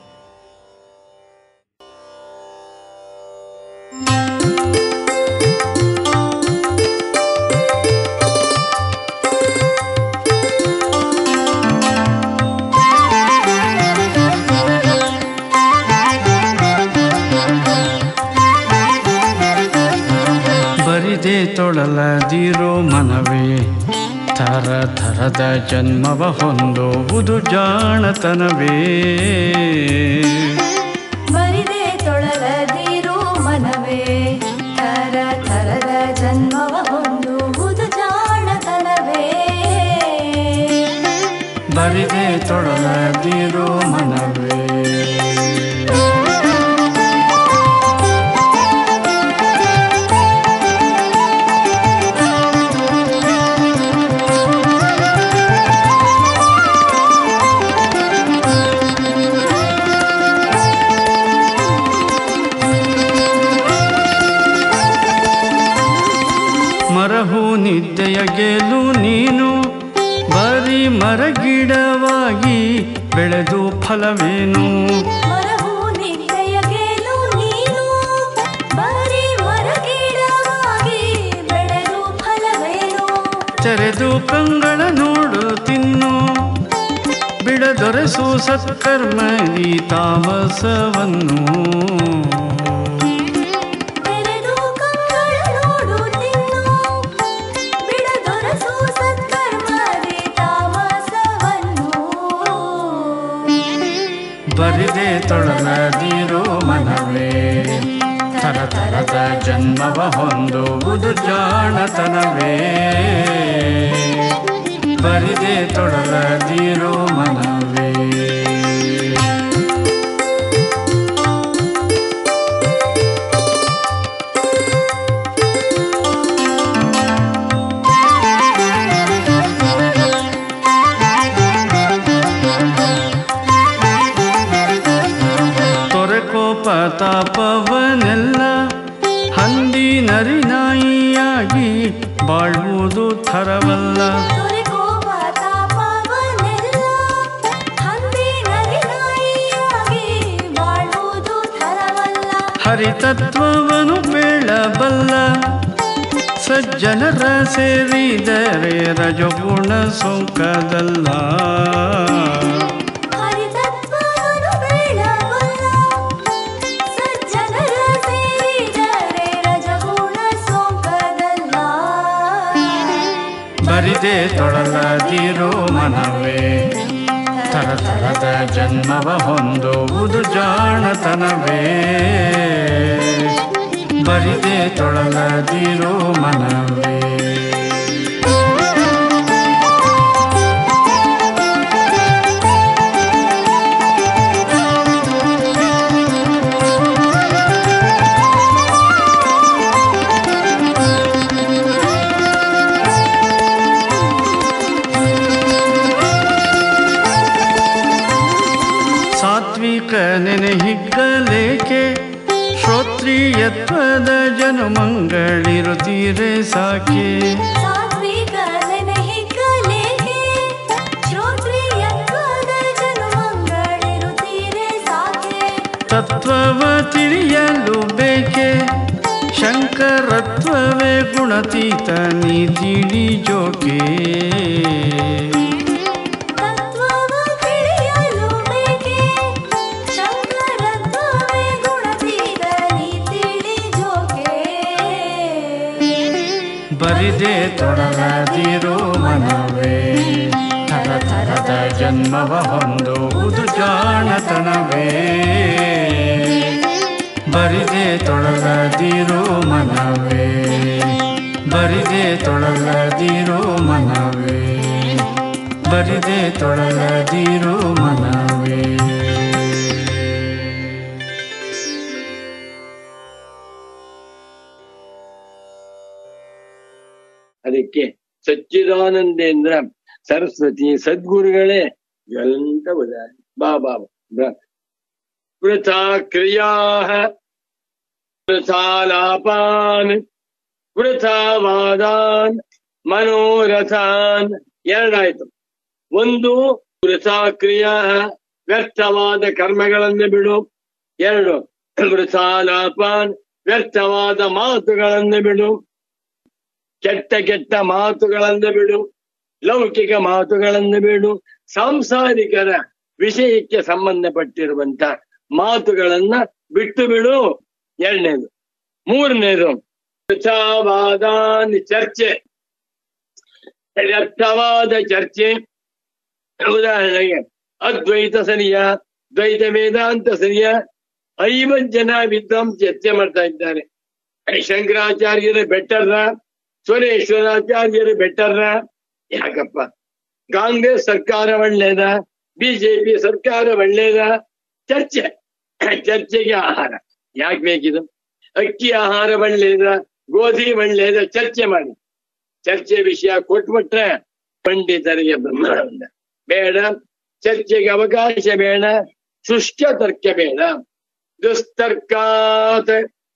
ಬರಿದೆ ತೊಳಲದಿರೋ ಮನವೇ ಥರ ಥರದ ಜನ್ಮವ ಹೊಂದುವುದು ಜಾಣತನವೇ ಬರಿದೆ ತೊಳಲದಿರು ಮನವೇ ಥರ ಥರದ ಜನ್ಮವ ಹೊಂದುವುದು ಜಾಣತನವೇ ಬರಿದೆ ತೊಳಲದಿರೋ ಮನವೇ ಮರಹು ನಿದ್ದೆಯ ಗೆಲು ನೀನು ಬರೀ ಮರಗಿಡವಾಗಿ ಬೆಳೆದು ಫಲವೇನು ಮರಹು ನಿದ್ದೆಯ ಗೆಲು ನೀನು ಬರೀ ಮರಗಿಡವಾಗಿ ಬೆಳೆದು ಫಲವೇನು ತೆರೆದು ಕಂಗಳ ನೋಡು ತಿನ್ನು ಬಿಡದೊರೆಸು ಸತ್ಕರ್ಮದಿ ತಾಮಸವನ್ನು ತೆರೆದು ಕಂಗಳ ನೋಡು ತಿನ್ನು ಬಿಡದೊರಸು ಸತ್ಕರ್ಮದಿ ತಾಮಸವನ್ನು ಬರಿದೆ ತೊಳಲದಿರೋ ಮನವೇ ಥರ ಥರದ ಜನ್ಮವ ಹೊಂದುವುದು ಜಾಣತನವೇ ಬರಿದೆ ತೊಳಲದಿರೋ ಮನವೇ ತೊರೆಕೋಪ ತಾಪವನೆಲ್ಲ ಹಂದಿ ನರಿನಾಯಿಯಾಗಿ ಬಾಳುವುದು ಥರವಲ್ಲ ದೊರೆಕೋಪ ತಾಪವನೆಲ್ಲ ಹಂದಿ ನರಿನಾಯಿಯಾಗಿ ಬಾಳುವುದು ಥರವಲ್ಲ ಹರಿತತ್ವವನ್ನು ಬೇಳಬಲ್ಲ ಸಜ್ಜನರ ಸೇರಿದರೆ ರಜಗುಣ ಸೋಂಕದಲ್ಲ ಹರಿತತ್ವವನ್ನು ಬೆಳಬಲ್ಲ ಸಜ್ಜನರ ಸೇರಿದರೆ ರಜಗುಣ ಸೋಂಕದಲ್ಲ ಬರಿದೆ ತೊಳಲದಿರೋ ಮನವೇ ತರ ತರದ ಜನ್ಮವ ಹೊಂದುವುದು ಜಾಣತನವೇ ಬರಿದೆ ತೊಳಲದಿರೋ ಮನವೇ ಸಾತ್ವಿಕ ನೆನೆ ಹಿಗ್ಗಲೇಕೆ ಶ್ರೋತ್ರಿಯತ್ವದ ಜನುಮಂಗಳಿರುತ್ತೀರೆ ಸಾಕೆ ಸಾತ್ವಿಕ ನೆನಹಿಕ್ಕಲೇಕೆ ಶ್ರೋತ್ರಿಯತ್ವದ ಜನುಮಂಗಳಿರುತ್ತೀರೆ ಸಾಕೆ ತತ್ವವ ತಿಳಿಯಲು ಬೇಕೆ ಶಂಕರತ್ವವೇ ಗುಣತೀತ ನೀ ತಿಳಿ ಜೋಕೆ ತತ್ವವ ತಿಳಿಯಲು ಬೇಕೆ ಶಂಕರತ್ವವೇ ಗುಣತೀತ ನೀ ತಿಳಿ ಜೋಕೆ ಬರಿದೆ ತೊಡಲದಿರೋ ಮನವೇ ಥರ ಥರದ ಜನ್ಮವ ಹೊಂದುವುದು ಜಾಣತನವೇ ಬರಿದೆ ತೊಡಲದಿರೋ ಮನವೇ ಬರಿದೆ ತೊಡಲದಿರೋ ಮನವೇ ಬರಿದೆ ತೊಡಲದಿರೋ ಮನವೇ ಅದಕ್ಕೆ ಸಚ್ಚಿದಾನಂದೇಂದ್ರ ಸರಸ್ವತಿ ಸದ್ಗುರುಗಳೇ ಜ್ವಲಂತ ಉದಾಹರಣೆ ಬಾ ಬಾ ಬಾ. ವೃಥಾ ಕ್ರಿಯಾ ವೃಥಾ ಲಾಪಾನ್ ವೃಥಾ ವಾದಾನ್ ಮನೋರಥಾನ್ ಎರಡಾಯ್ತು ಒಂದು ವೃಥಾ ಕ್ರಿಯಾ ವ್ಯರ್ಥವಾದ ಕರ್ಮಗಳನ್ನು ಬಿಡು ಎರಡು ವೃಥಾ ಲಾಪಾನ್ ವ್ಯರ್ಥವಾದ ಮಾತುಗಳನ್ನು ಬಿಡು ಕೆಟ್ಟ ಕೆಟ್ಟ ಮಾತುಗಳನ್ನು ಬಿಡು ಲೌಕಿಕ ಮಾತುಗಳನ್ನು ಬಿಡು ಸಾಂಸಾರಿಕರ ವಿಷಯಕ್ಕೆ ಸಂಬಂಧಪಟ್ಟಿರುವಂತ ಮಾತುಗಳನ್ನ ಬಿಟ್ಟು ಬಿಡು ಎರಡನೇದು ಮೂರನೇದು ವೃಥಾವಾದಾನ್ ಚರ್ಚೆ ವ್ಯರ್ಥವಾದ ಚರ್ಚೆ ಉದಾಹರಣೆಗೆ ಅದ್ವೈತ ಸರಿಯ ದ್ವೈತ ವೇದಾಂತ ಸರಿಯ ಐವತ್ತು ಜನ ವಿದ್ವಾಂಸ ಚರ್ಚೆ ಮಾಡ್ತಾ ಇದ್ದಾರೆ ಶಂಕರಾಚಾರ್ಯರು ಬೆಟ್ಟರ್ರ ಸುರೇಶ್ವರಾಚಾರ್ಯರು ಬೆಟ್ಟರ್ರ ಯಾಕಪ್ಪ ಕಾಂಗ್ರೆಸ್ ಸರ್ಕಾರ ಒಳ್ಳೇದ ಬಿಜೆಪಿ ಸರ್ಕಾರ ಒಳ್ಳೇದ ಚರ್ಚೆ ಚರ್ಚೆಗೆ ಆಹಾರ ಯಾಕೆ ಬೇಕಿದು ಅಕ್ಕಿ ಆಹಾರ ಒಳ್ಳೇದ ಗೋಧಿ ಒಳ್ಳೇದ ಚರ್ಚೆ ಮಾಡಿ ಚರ್ಚೆ ವಿಷಯ ಕೊಟ್ಬಿಟ್ರೆ ಪಂಡಿತರಿಗೆ ಬ್ರಹ್ಮಾನಂದ ಬೇಡ ಚರ್ಚೆಗೆ ಅವಕಾಶ ಬೇಡ ಶುಷ್ಕ ತರ್ಕ ಬೇಡ ದುಸ್ತರ್ಕಾತ್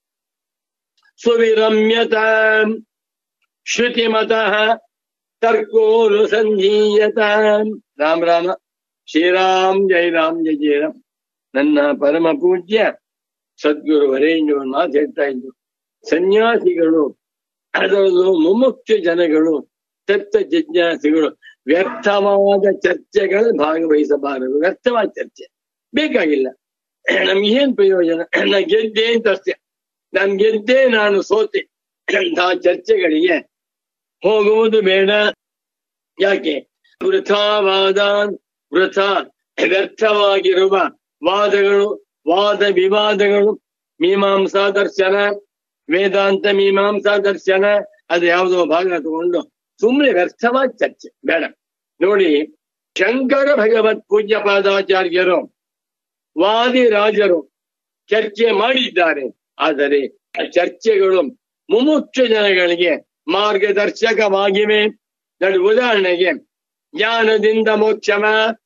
ಸುವಿರಮ್ಯತ ಶ್ರುತಿಮತಃ ತರ್ಕೋನುಸಂಧೀಯತ ರಾಮ್ ರಾಮ ಶ್ರೀರಾಮ್ ಜೈ ರಾಮ್ ಜೈ ಜೈ ರಾಮ್ ನನ್ನ ಪರಮ ಪೂಜ್ಯ ಸದ್ಗುರು ವರೇಣ್ಯವರು ಮಾತು ಹೇಳ್ತಾ ಇದ್ರು ಸನ್ಯಾಸಿಗಳು ಅದರಲ್ಲೂ ಮುಮುಕ್ಷ ಜನಗಳು ತತ್ವ ಜಿಜ್ಞಾಸಿಗಳು ವ್ಯರ್ಥವಾದ ಚರ್ಚೆಗಳು ಭಾಗವಹಿಸಬಾರದು ವ್ಯರ್ಥವಾದ ಚರ್ಚೆ ಬೇಕಾಗಿಲ್ಲ ನಮ್ಗೆ ಏನ್ ಪ್ರಯೋಜನ ನಾ ಗೆದ್ದೆ ಅಂತ ಅಷ್ಟೇ ನಾನ್ ಗೆದ್ದೆ ನಾನು ಸೋತೆ ಅಂತಹ ಚರ್ಚೆಗಳಿಗೆ ಹೋಗುವುದು ಬೇಡ ಯಾಕೆ ವೃಥಾವಾದಾನ್ ವೃಥ ವ್ಯರ್ಥವಾಗಿರುವ ವಾದಗಳು ವಾದ ವಿವಾದಗಳು ಮೀಮಾಂಸಾ ದರ್ಶನ ವೇದಾಂತ ಮೀಮಾಂಸಾ ದರ್ಶನ ಅದು ಯಾವುದೋ ಭಾಗ ತಗೊಂಡು ಸುಮ್ಮನೆ ವ್ಯರ್ಥವಾದ ಚರ್ಚೆ ಬೇಡ ನೋಡಿ ಶಂಕರ ಭಗವತ್ ಪೂಜ್ಯ ಪಾದಾಚಾರ್ಯರು ವಾದಿರಾಜರು ಚರ್ಚೆ ಮಾಡಿದ್ದಾರೆ ಆದರೆ ಆ ಚರ್ಚೆಗಳು ಮುಮುಕ್ಷ ಜನಗಳಿಗೆ ಮಾರ್ಗದರ್ಶಕವಾಗಿವೆ ನೋಡಿ ಉದಾಹರಣೆಗೆ ಜ್ಞಾನದಿಂದ ಮೋಕ್ಷಮ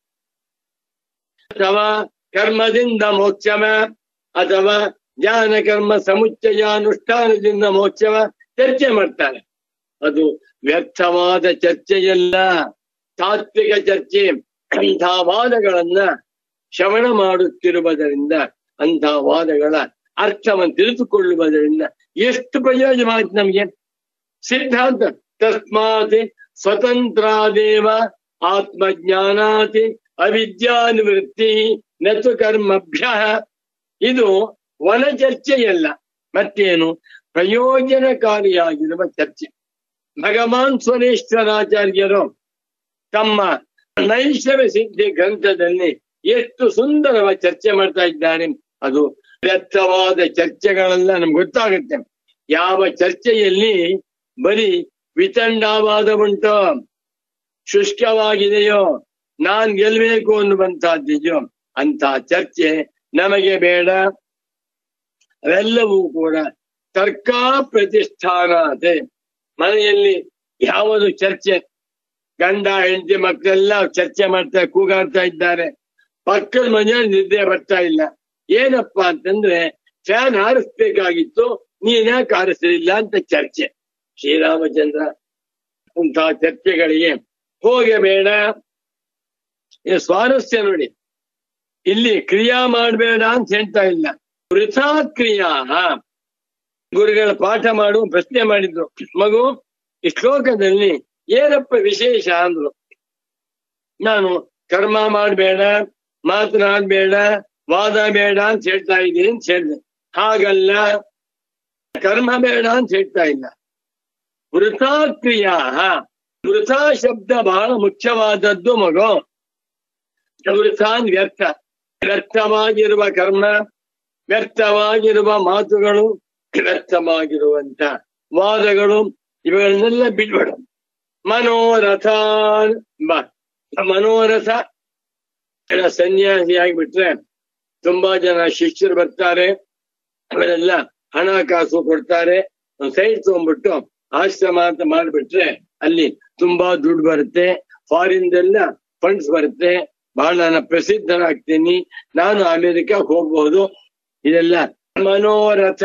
ಅಥವಾ ಕರ್ಮದಿಂದ ಮೋಕ್ಷಮ ಅಥವಾ ಜ್ಞಾನ ಕರ್ಮ ಸಮುಚ್ಚಯ ಅನುಷ್ಠಾನದಿಂದ ಮೋಕ್ಷವ ಚರ್ಚೆ ಮಾಡ್ತಾರೆ ಅದು ವ್ಯರ್ಥವಾದ ಚರ್ಚೆಯಲ್ಲ ತಾತ್ವಿಕ ಚರ್ಚೆ ಅಂಥ ವಾದಗಳನ್ನ ಶ್ರವಣ ಮಾಡುತ್ತಿರುವುದರಿಂದ ಅಂಥ ವಾದಗಳ ಅರ್ಥವನ್ನು ತಿಳಿದುಕೊಳ್ಳುವುದರಿಂದ ಎಷ್ಟು ಪ್ರಯೋಜನ ಆಯ್ತು ನಮ್ಗೆ ಸಿದ್ಧಾಂತ ತಸ್ಮಾತ್ ಸ್ವತಂತ್ರಾದೇವ ಆತ್ಮಜ್ಞಾನಾತಿ ಅವಿದ್ಯಾನಿವೃತ್ತಿ ನತು ಕರ್ಮಭ್ಯ ಇದು ವನ ಚರ್ಚೆಯಲ್ಲ ಮತ್ತೇನು ಪ್ರಯೋಜನಕಾರಿಯಾಗಿರುವ ಚರ್ಚೆ ಭಗವಾನ್ ಸ್ವನೇಶ್ವರಾಚಾರ್ಯರು ತಮ್ಮ ನೈಷಮ್ಯ ಸಿದ್ಧಿ ಗ್ರಂಥದಲ್ಲಿ ಎಷ್ಟು ಸುಂದರವಾಗಿ ಚರ್ಚೆ ಮಾಡ್ತಾ ಇದ್ದಾರೆ ಅದು ವ್ಯರ್ಥವಾದ ಚರ್ಚೆಗಳೆಲ್ಲ ನಮ್ಗೆ ಗೊತ್ತಾಗುತ್ತೆ ಯಾವ ಚರ್ಚೆಯಲ್ಲಿ ಬರೀ ವಿತಂಡವಾದ ಉಂಟು ಶುಷ್ಕವಾಗಿದೆಯೋ ನಾನ್ ಗೆಲ್ಬೇಕು ಅನ್ನುವಂತಹದ್ದಿದೆಯೋ ಅಂತ ಚರ್ಚೆ ನಮಗೆ ಬೇಡ ಅವೆಲ್ಲವೂ ಕೂಡ ತರ್ಕ ಪ್ರತಿಷ್ಠಾನ ಅದೇ ಮನೆಯಲ್ಲಿ ಯಾವುದು ಚರ್ಚೆ ಗಂಡ ಹೆಂಡತಿ ಮಕ್ಕಳೆಲ್ಲ ಚರ್ಚೆ ಮಾಡ್ತಾ ಕೂಗಾಡ್ತಾ ಇದ್ದಾರೆ ಪಕ್ಕದ ಮನೆಯಲ್ಲಿ ನಿದ್ದೆ ಬರ್ತಾ ಇಲ್ಲ ಏನಪ್ಪಾ ಅಂತಂದ್ರೆ ಫ್ಯಾನ್ ಆರಿಸ್ಬೇಕಾಗಿತ್ತು ನೀನ್ ಯಾಕೆ ಆರಿಸಲಿಲ್ಲ ಅಂತ ಚರ್ಚೆ ಶ್ರೀರಾಮಚಂದ್ರ ಇಂತಹ ಚರ್ಚೆಗಳಿಗೆ ಹೋಗಬೇಡ ಇದು ಸ್ವಾರಸ್ಯ ನೋಡಿ ಇಲ್ಲಿ ಕ್ರಿಯಾ ಮಾಡಬೇಡ ಅಂತ ಹೇಳ್ತಾ ಇಲ್ಲ ವೃಥಾ ಕ್ರಿಯಾ ಗುರುಗಳ ಪಾಠ ಮಾಡುವ ಪ್ರಶ್ನೆ ಮಾಡಿದ್ರು ಮಗು ಈ ಶ್ಲೋಕದಲ್ಲಿ ಏನಪ್ಪ ವಿಶೇಷ ಅಂದ್ರು ನಾನು ಕರ್ಮ ಮಾಡಬೇಡ ಮಾತನಾಡಬೇಡ ವಾದ ಬೇಡ ಅಂತ ಹೇಳ್ತಾ ಇದ್ದೀನಿ ಅಂತ ಹೇಳಿದೆ ಹಾಗಲ್ಲ ಕರ್ಮ ಬೇಡ ಅಂತ ಹೇಳ್ತಾ ಇಲ್ಲ ವೃಥಾ ಕ್ರಿಯಾ ವೃಥಾ ಶಬ್ದ ಬಹಳ ಮುಖ್ಯವಾದದ್ದು ಮಗು ವೃಥಾ ವ್ಯರ್ಥ ವ್ಯರ್ಥವಾಗಿರುವ ಕರ್ಮ ವ್ಯರ್ಥವಾಗಿರುವ ಮಾತುಗಳು ವ್ಯರ್ಥವಾಗಿರುವಂತ ವಾದಗಳು ಇವುಗಳನ್ನೆಲ್ಲ ಬಿಡ್ಬೇಡ ಮನೋರಥ ಬಾ ಮನೋರಥ ಸನ್ಯಾಸಿ ಆಗಿಬಿಟ್ರೆ ತುಂಬಾ ಜನ ಶಿಷ್ಯರು ಬರ್ತಾರೆ ಅವರೆಲ್ಲ ಹಣಕಾಸು ಕೊಡ್ತಾರೆ ಒಂದು ಸೈಡ್ ತಗೊಂಡ್ಬಿಟ್ಟು ಆಶ್ರಮ ಅಂತ ಮಾಡ್ಬಿಟ್ರೆ ಅಲ್ಲಿ ತುಂಬಾ ದುಡ್ಡು ಬರುತ್ತೆ ಫಾರಿನ್ದೆಲ್ಲ ಫಂಡ್ಸ್ ಬರುತ್ತೆ ಬಹಳ ನಾನು ಪ್ರಸಿದ್ಧನಾಗ್ತೀನಿ ನಾನು ಅಮೆರಿಕ ಹೋಗ್ಬಹುದು ಇದೆಲ್ಲ ಮನೋರಥ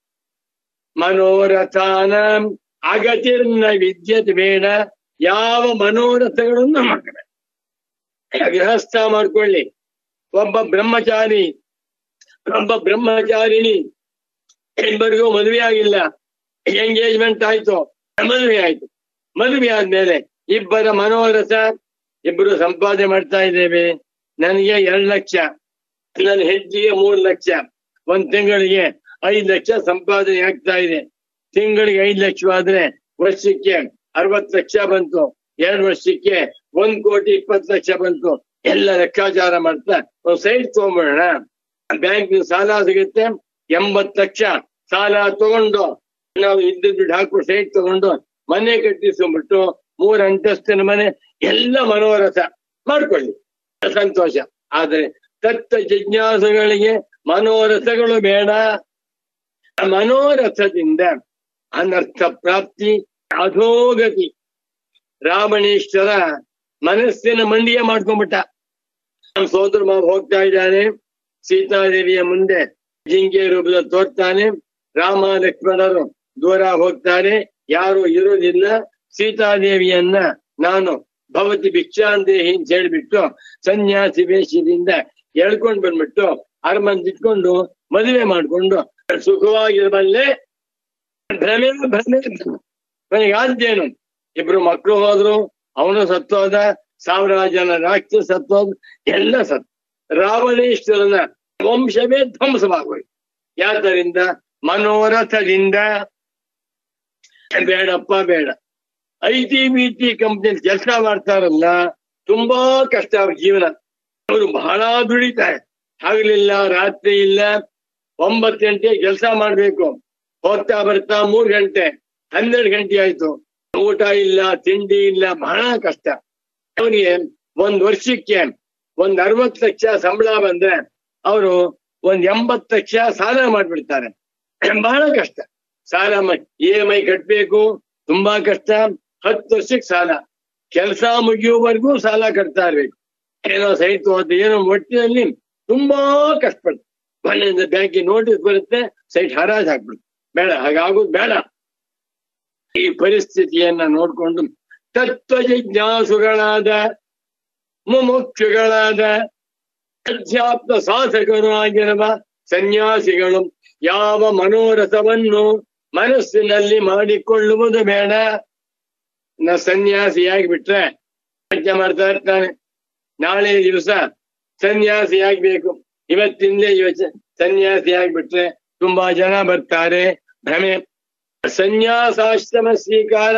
ಮನೋರಥಾನ ಅಗತಿರ್ನ ವಿದ್ಯತೆ ಬೇಡ ಯಾವ ಮನೋರಥಗಳನ್ನು ಮಾಡಬೇಡ ಗೃಹಸ್ಥ ಮಾಡ್ಕೊಳ್ಳಿ ಒಬ್ಬ ಬ್ರಹ್ಮಚಾರಿ ಒಬ್ಬ ಬ್ರಹ್ಮಚಾರಿಣಿ ಇಬ್ಬರಿಗೂ ಮದುವೆ ಆಗಿಲ್ಲ ಎಂಗೇಜ್ಮೆಂಟ್ ಆಯ್ತು ಮದುವೆ ಆಯ್ತು ಮದುವೆ ಆದ್ಮೇಲೆ ಇಬ್ಬರ ಮನೋರಥ ಇಬ್ಬರು ಸಂಪಾದನೆ ಮಾಡ್ತಾ ಇದ್ದೇವೆ ನನಗೆ ಎರಡು ಲಕ್ಷ ನನ್ನ ಹೆಜ್ಜೆಗೆ ಮೂರು ಲಕ್ಷ ಒಂದ್ ತಿಂಗಳಿಗೆ ಐದು ಲಕ್ಷ ಸಂಪಾದನೆ ಆಗ್ತಾ ಇದೆ ತಿಂಗಳಿಗೆ ಐದು ಲಕ್ಷವಾದ್ರೆ ವರ್ಷಕ್ಕೆ ಅರವತ್ತು ಲಕ್ಷ ಬಂತು ಎರಡು ವರ್ಷಕ್ಕೆ ಒಂದ್ ಕೋಟಿ ಇಪ್ಪತ್ತು ಲಕ್ಷ ಬಂತು ಎಲ್ಲ ಲೆಕ್ಕಾಚಾರ ಮಾಡ್ತಾ ಒಂದ್ ಸೈಟ್ ತಗೊಂಡ್ಬಿಡೋಣ ಬ್ಯಾಂಕ್ ಸಾಲ ಸಿಗುತ್ತೆ ಎಂಬತ್ತು ಲಕ್ಷ ಸಾಲ ತಗೊಂಡು ನಾವು ಇದ್ದ ದುಡ್ಡು ಹಾಕ್ಬಿಟ್ಟು ಸೈಟ್ ತಗೊಂಡು ಮನೆ ಕಟ್ಟಿಸ್ಕೊಂಡ್ಬಿಟ್ಟು ಮೂರ್ ಅಂತಸ್ತಿನ ಮನೆ ಎಲ್ಲ ಮನೋರಥ ಮಾಡ್ಕೊಳ್ಳಿ ಸಂತೋಷ ಆದ್ರೆ ತತ್ವ ಜಿಜ್ಞಾಸುಗಳಿಗೆ ಮನೋರಥಗಳು ಬೇಡ ಮನೋರಥದಿಂದ ಅನರ್ಥ ಪ್ರಾಪ್ತಿ ಅಧೋಗತಿ ರಾವಣೇಶ್ವರ ಮನಸ್ಸಿನ ಮಂಡಿಯ ಮಾಡ್ಕೊಂಡ್ಬಿಟ್ಟ ನಮ್ಮ ಸೋದರ ಮಾವ ಹೋಗ್ತಾ ಇದ್ದಾನೆ ಸೀತಾದೇವಿಯ ಮುಂದೆ ಜಿಂಕೆ ರೂಪದ ತೋರ್ತಾನೆ ರಾಮ ಲಕ್ಷ್ಮಣರು ದೂರ ಹೋಗ್ತಾರೆ ಯಾರು ಇರುವುದಿಲ್ಲ ಸೀತಾದೇವಿಯನ್ನ ನಾನು ಭವತಿ ಭಿಕ್ಷಾಂದೇಹಿ ಅಂತ ಹೇಳ್ಬಿಟ್ಟು ಸನ್ಯಾಸಿ ವೇಷದಿಂದ ಎಳ್ಕೊಂಡ್ ಬಂದ್ಬಿಟ್ಟು ಅರಮನ್ ಇಟ್ಕೊಂಡು ಮದುವೆ ಮಾಡ್ಕೊಂಡು ಸುಖವಾಗಿರಬಲ್ಲೆ ಭ್ರಮೆ ಭ್ರಮೆ ನನಗೆ ಆದ್ದೇನು ಇಬ್ರು ಮಕ್ಕಳು ಹೋದ್ರು ಅವನು ಸತ್ತೋದ ಸಾವಿರಾರು ಜನ ರಾಕ್ಷಸ ಸತ್ತೋದ್ ಎಲ್ಲ ಸತ್ ರಾವಣೇಶ್ವರನ ವಂಶವೇ ಧ್ವಂಸವಾಗೋಯ್ತು ಯಾತರಿಂದ ಮನೋರಥದಿಂದ ಬೇಡಪ್ಪ ಬೇಡ ಐ ಟಿ ಬಿ ಟಿ ಕಂಪ್ನಿಯಲ್ಲಿ ಕೆಲಸ ಮಾಡ್ತಾರಲ್ಲ ತುಂಬಾ ಕಷ್ಟ ಅವ್ರ ಜೀವನ ಅವರು ಬಹಳ ದುಡಿತಾರೆ ಹಗಲಿಲ್ಲ ರಾತ್ರಿ ಇಲ್ಲ ಒಂಬತ್ತು ಗಂಟೆ ಕೆಲಸ ಮಾಡ್ಬೇಕು ಹೋಗ್ತಾ ಬರ್ತಾ ಮೂರ್ ಗಂಟೆ ಹನ್ನೆರಡು ಗಂಟೆ ಆಯ್ತು ಊಟ ಇಲ್ಲ ತಿಂಡಿ ಇಲ್ಲ ಬಹಳ ಕಷ್ಟ ಅವನಿಗೆ ಒಂದ್ ವರ್ಷಕ್ಕೆ ಒಂದ್ ಅರವತ್ತು ಲಕ್ಷ ಸಂಬಳ ಬಂದ್ರೆ ಅವರು ಒಂದ್ ಎಂಬತ್ತು ಲಕ್ಷ ಸಾಲ ಮಾಡ್ಬಿಡ್ತಾರೆ ಬಹಳ ಕಷ್ಟ ಸಾಲ ಇ ಎಂ ಐ ಕಟ್ಬೇಕು ತುಂಬಾ ಕಷ್ಟ ಹತ್ತು ವರ್ಷಕ್ಕೆ ಸಾಲ ಕೆಲಸ ಮುಗಿಯುವವರೆಗೂ ಸಾಲ ಕಟ್ತಾ ಇರ್ಬೇಕು ಏನೋ ಸೈಟ್ ಹೋದ ಏನೋ ಒಟ್ಟಿನಲ್ಲಿ ತುಂಬಾ ಕಷ್ಟಪಡ್ತು ಮನೆಯಿಂದ ಬ್ಯಾಂಕಿಗೆ ನೋಟಿಸ್ ಬರುತ್ತೆ ಸೈಟ್ ಹರಾಜ್ ಹಾಕ್ಬಿಡುತ್ತೆ ಬೇಡ ಹಾಗಾಗೋದು ಬೇಡ ಈ ಪರಿಸ್ಥಿತಿಯನ್ನ ನೋಡ್ಕೊಂಡು ತತ್ವ ಜಿಜ್ಞಾಸುಗಳಾದ ಮುಮುಕ್ಷುಗಳಾದ ಅಧ್ಯಾತ್ಮ ಸಾಧಕರು ಆಗಿರುವ ಸನ್ಯಾಸಿಗಳು ಯಾವ ಮನೋರಥವನ್ನು ಮನಸ್ಸಿನಲ್ಲಿ ಮಾಡಿಕೊಳ್ಳುವುದು ಬೇಡ ನ ಸನ್ಯಾಸಿಯಾಗಿ ಬಿಟ್ರೆ ಯಜ್ಞ ಮಾಡ್ತಾ ಇರ್ತಾನೆ ನಾಳೆ ದಿವಸ ಸನ್ಯಾಸಿ ಆಗ್ಬೇಕು ಇವತ್ತಿಂದಲೇ ಇವತ್ತು ಸನ್ಯಾಸಿ ಆಗ್ಬಿಟ್ರೆ ತುಂಬಾ ಜನ ಬರ್ತಾರೆ ಭ್ರಮೆ ಸನ್ಯಾಸಾಶ್ರಮ ಸ್ವೀಕಾರ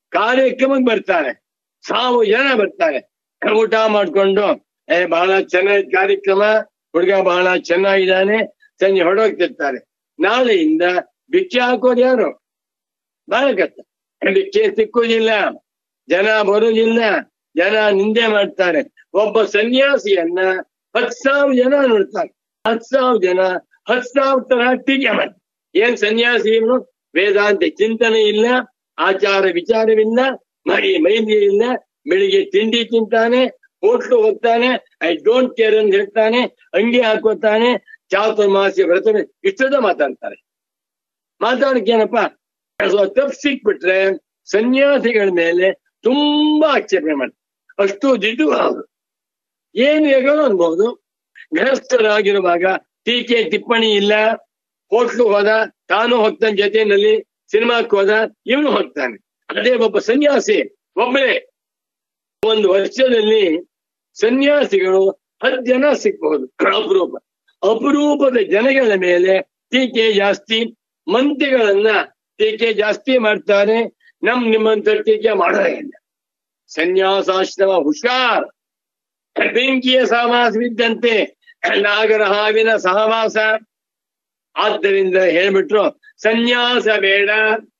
ಕಾರ್ಯಕ್ರಮಕ್ಕೆ ಬರ್ತಾರೆ ಸಾವು ಜನ ಬರ್ತಾರೆ ಊಟ ಮಾಡ್ಕೊಂಡು ಏ ಬಹಳ ಚೆನ್ನಾಗಿ ಕಾರ್ಯಕ್ರಮ ಹುಡುಗ ಬಹಳ ಚೆನ್ನಾಗಿದ್ದಾನೆ ಸಂಜೆ ಹೊರಡೋಗ್ತಿರ್ತಾರೆ ನಾಳೆಯಿಂದ ಭಿಕ್ಷೆ ಹಾಕೋದು ಯಾರು ಬಹಳ ಕಷ್ಟ ಭಿಕ್ಷೆ ಸಿಕ್ಕುವುದಿಲ್ಲ ಜನ ಬರುವುದಿಲ್ಲ ಜನ ನಿಂದೆ ಮಾಡ್ತಾರೆ ಒಬ್ಬ ಸನ್ಯಾಸಿಯನ್ನ ಹತ್ ಸಾವಿರ ಜನ ನೋಡ್ತಾರೆ ಹತ್ ಸಾವಿರ ಜನ ಹತ್ ಸಾವಿರ ತರ ಟೀಕೆ ಮಾಡ್ತಾರೆ ಏನ್ ಸನ್ಯಾಸಿ ಇವನು ವೇದಾಂತ ಚಿಂತನೆ ಇಲ್ಲ ಆಚಾರ ವಿಚಾರವಿಲ್ಲ ಮೈ ಮೈಲಿ ಇಲ್ಲ ಬೆಳಿಗ್ಗೆ ತಿಂಡಿ ತಿಂತಾನೆ ಹೋಟ್ಲು ಹೋಗ್ತಾನೆ ಐ ಡೋಂಟ್ ಕೇರ್ ಅಂತ ಹೇಳ್ತಾನೆ ಅಂಗಿ ಹಾಕೋತಾನೆ ಚಾತುರ್ಮಾಸ್ಯ ವ್ರತ ಇಷ್ಟದ ಮಾತಾಡ್ತಾರೆ ಮಾತಾಡಕ್ಕೆ ಏನಪ್ಪ ತಪ್ಪು ಸಿಕ್ಬಿಟ್ರೆ ಸನ್ಯಾಸಿಗಳ ಮೇಲೆ ತುಂಬಾ ಆಕ್ಷೇಪಣೆ ಮಾಡ್ತಾರೆ ಅಷ್ಟು ಜಿಡ್ಡು ಹೌದು ಏನ್ ಹೇಗೋ ಅನ್ಬಹುದು ಗೃಹಸ್ಥರಾಗಿರುವಾಗ ಟೀಕೆ ಟಿಪ್ಪಣಿ ಇಲ್ಲ ಹೋಟ್ಲು ಹೋದ ತಾನು ಹೋಗ್ತಾನೆ ಜೊತೆಯಲ್ಲಿ ಸಿನಿಮಾಕ್ಕೆ ಹೋದ ಇವನು ಹೋಗ್ತಾನೆ ಅದೇ ಒಬ್ಬ ಸನ್ಯಾಸಿ ಒಬ್ಬನೇ ಒಂದು ವರ್ಷದಲ್ಲಿ ಸನ್ಯಾಸಿಗಳು ಹತ್ತು ಜನ ಸಿಕ್ಬಹುದು ಅಪರೂಪ ಅಪರೂಪದ ಜನಗಳ ಮೇಲೆ ಟೀಕೆ ಜಾಸ್ತಿ ಮಂತ್ರಿಗಳನ್ನ ಟೀಕೆ ಜಾಸ್ತಿ ಮಾಡ್ತಾರೆ ನಮ್ ನಿಮ್ಮಂತ ಟೀಕೆ ಮಾಡೋದಿಲ್ಲ ಸನ್ಯಾಸಾಶ್ರಮ ಹುಷಾರ್ ಬೆಂಕಿಯ ಸಹವಾಸವಿದ್ದಂತೆ ನಾಗರ ಹಾವಿನ ಸಹವಾಸ ಆದ್ದರಿಂದ ಹೇಳ್ಬಿಟ್ರು ಸನ್ಯಾಸ ಬೇಡ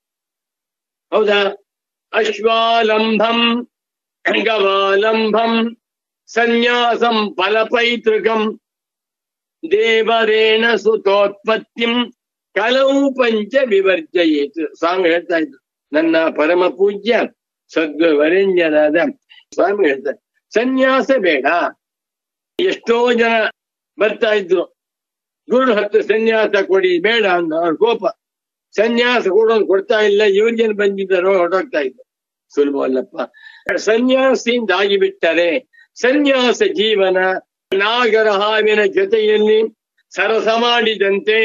ಹೌದಾ ಅಶ್ವಾಲಂಬಂ ಗವಾಲಂಬಂ ಸನ್ಯಾಸಂ ಫಲಪೈತೃಕಂ ದೇವರೇಣ ಸುತೋತ್ಪತ್ತಿಂ ಕಲವು ಪಂಚ ವಿವರ್ಜಯೇತು ಸ್ವಾಮಿ ಹೇಳ್ತಾ ಇದ್ರು ನನ್ನ ಪರಮ ಪೂಜ್ಯ ಸದ್ವರೆಣ್ಯರಾದ ಸ್ವಾಮಿ ಹೇಳ್ತಾರೆ ಸನ್ಯಾಸ ಬೇಡ ಎಷ್ಟೋ ಜನ ಬರ್ತಾ ಇದ್ರು ಗುರು ಹತ್ತು ಸನ್ಯಾಸ ಕೊಡಿ ಬೇಡ ಅಂದ ಅವ್ರ ಕೋಪ ಸನ್ಯಾಸ ಕೊಡೋದು ಕೊಡ್ತಾ ಇಲ್ಲ ಇವ್ರಿಗೇನು ಬಂದಿದ್ದಾರೋ ಹೊರಟೋಗ್ತಾ ಇದ್ರು ಸುಲಭ ಅಲ್ಲಪ್ಪ ಸನ್ಯಾಸಿಯಿಂದ ಆಗಿಬಿಟ್ಟರೆ ಸನ್ಯಾಸ ಜೀವನ ನಾಗರ ಹಾವಿನ ಜೊತೆಯಲ್ಲಿ ಸರಸ ಮಾಡಿದಂತೆ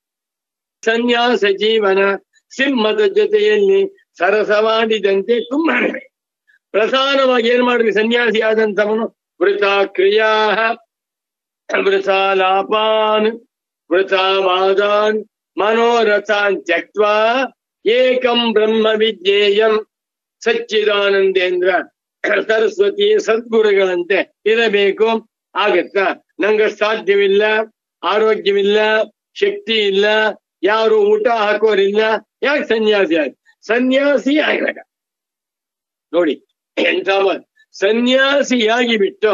ಸನ್ಯಾಸ ಜೀವನ ಸಿಂಹದ ಜೊತೆಯಲ್ಲಿ ಸರಸ ಮಾಡಿದಂತೆ ತುಂಬಾ ಪ್ರಧಾನವಾಗಿ ಏನ್ ಮಾಡಿದ್ವಿ ಸನ್ಯಾಸಿ ಆದಂತವನು ವೃಥಾ ಕ್ರಿಯಾ ವೃಥಾ ಲಾಪಾನ್ ವೃಥಾ ವಾದಾನ್ ಮನೋರಥಾನ್ ತ್ಯಕ್ವಾ ಏಕಂ ಬ್ರಹ್ಮ ವಿಜ್ಞೇಯಂ ಸಚ್ಚಿದಾನಂದೇಂದ್ರ ಸರಸ್ವತಿ ಸದ್ಗುರುಗಳಂತೆ ಇರಬೇಕು ಆಗತ್ತಾ ನಂಗೆ ಸಾಧ್ಯವಿಲ್ಲ ಆರೋಗ್ಯವಿಲ್ಲ ಶಕ್ತಿ ಇಲ್ಲ ಯಾರು ಊಟ ಹಾಕೋರಿಲ್ಲ ಯಾಕೆ ಸನ್ಯಾಸಿ ಆಗ ಸನ್ಯಾಸಿ ಆಗಬೇಡ ನೋಡಿ ಎಂತ ಮಾತು. ಸನ್ಯಾಸಿಯಾಗಿ ಬಿಟ್ಟು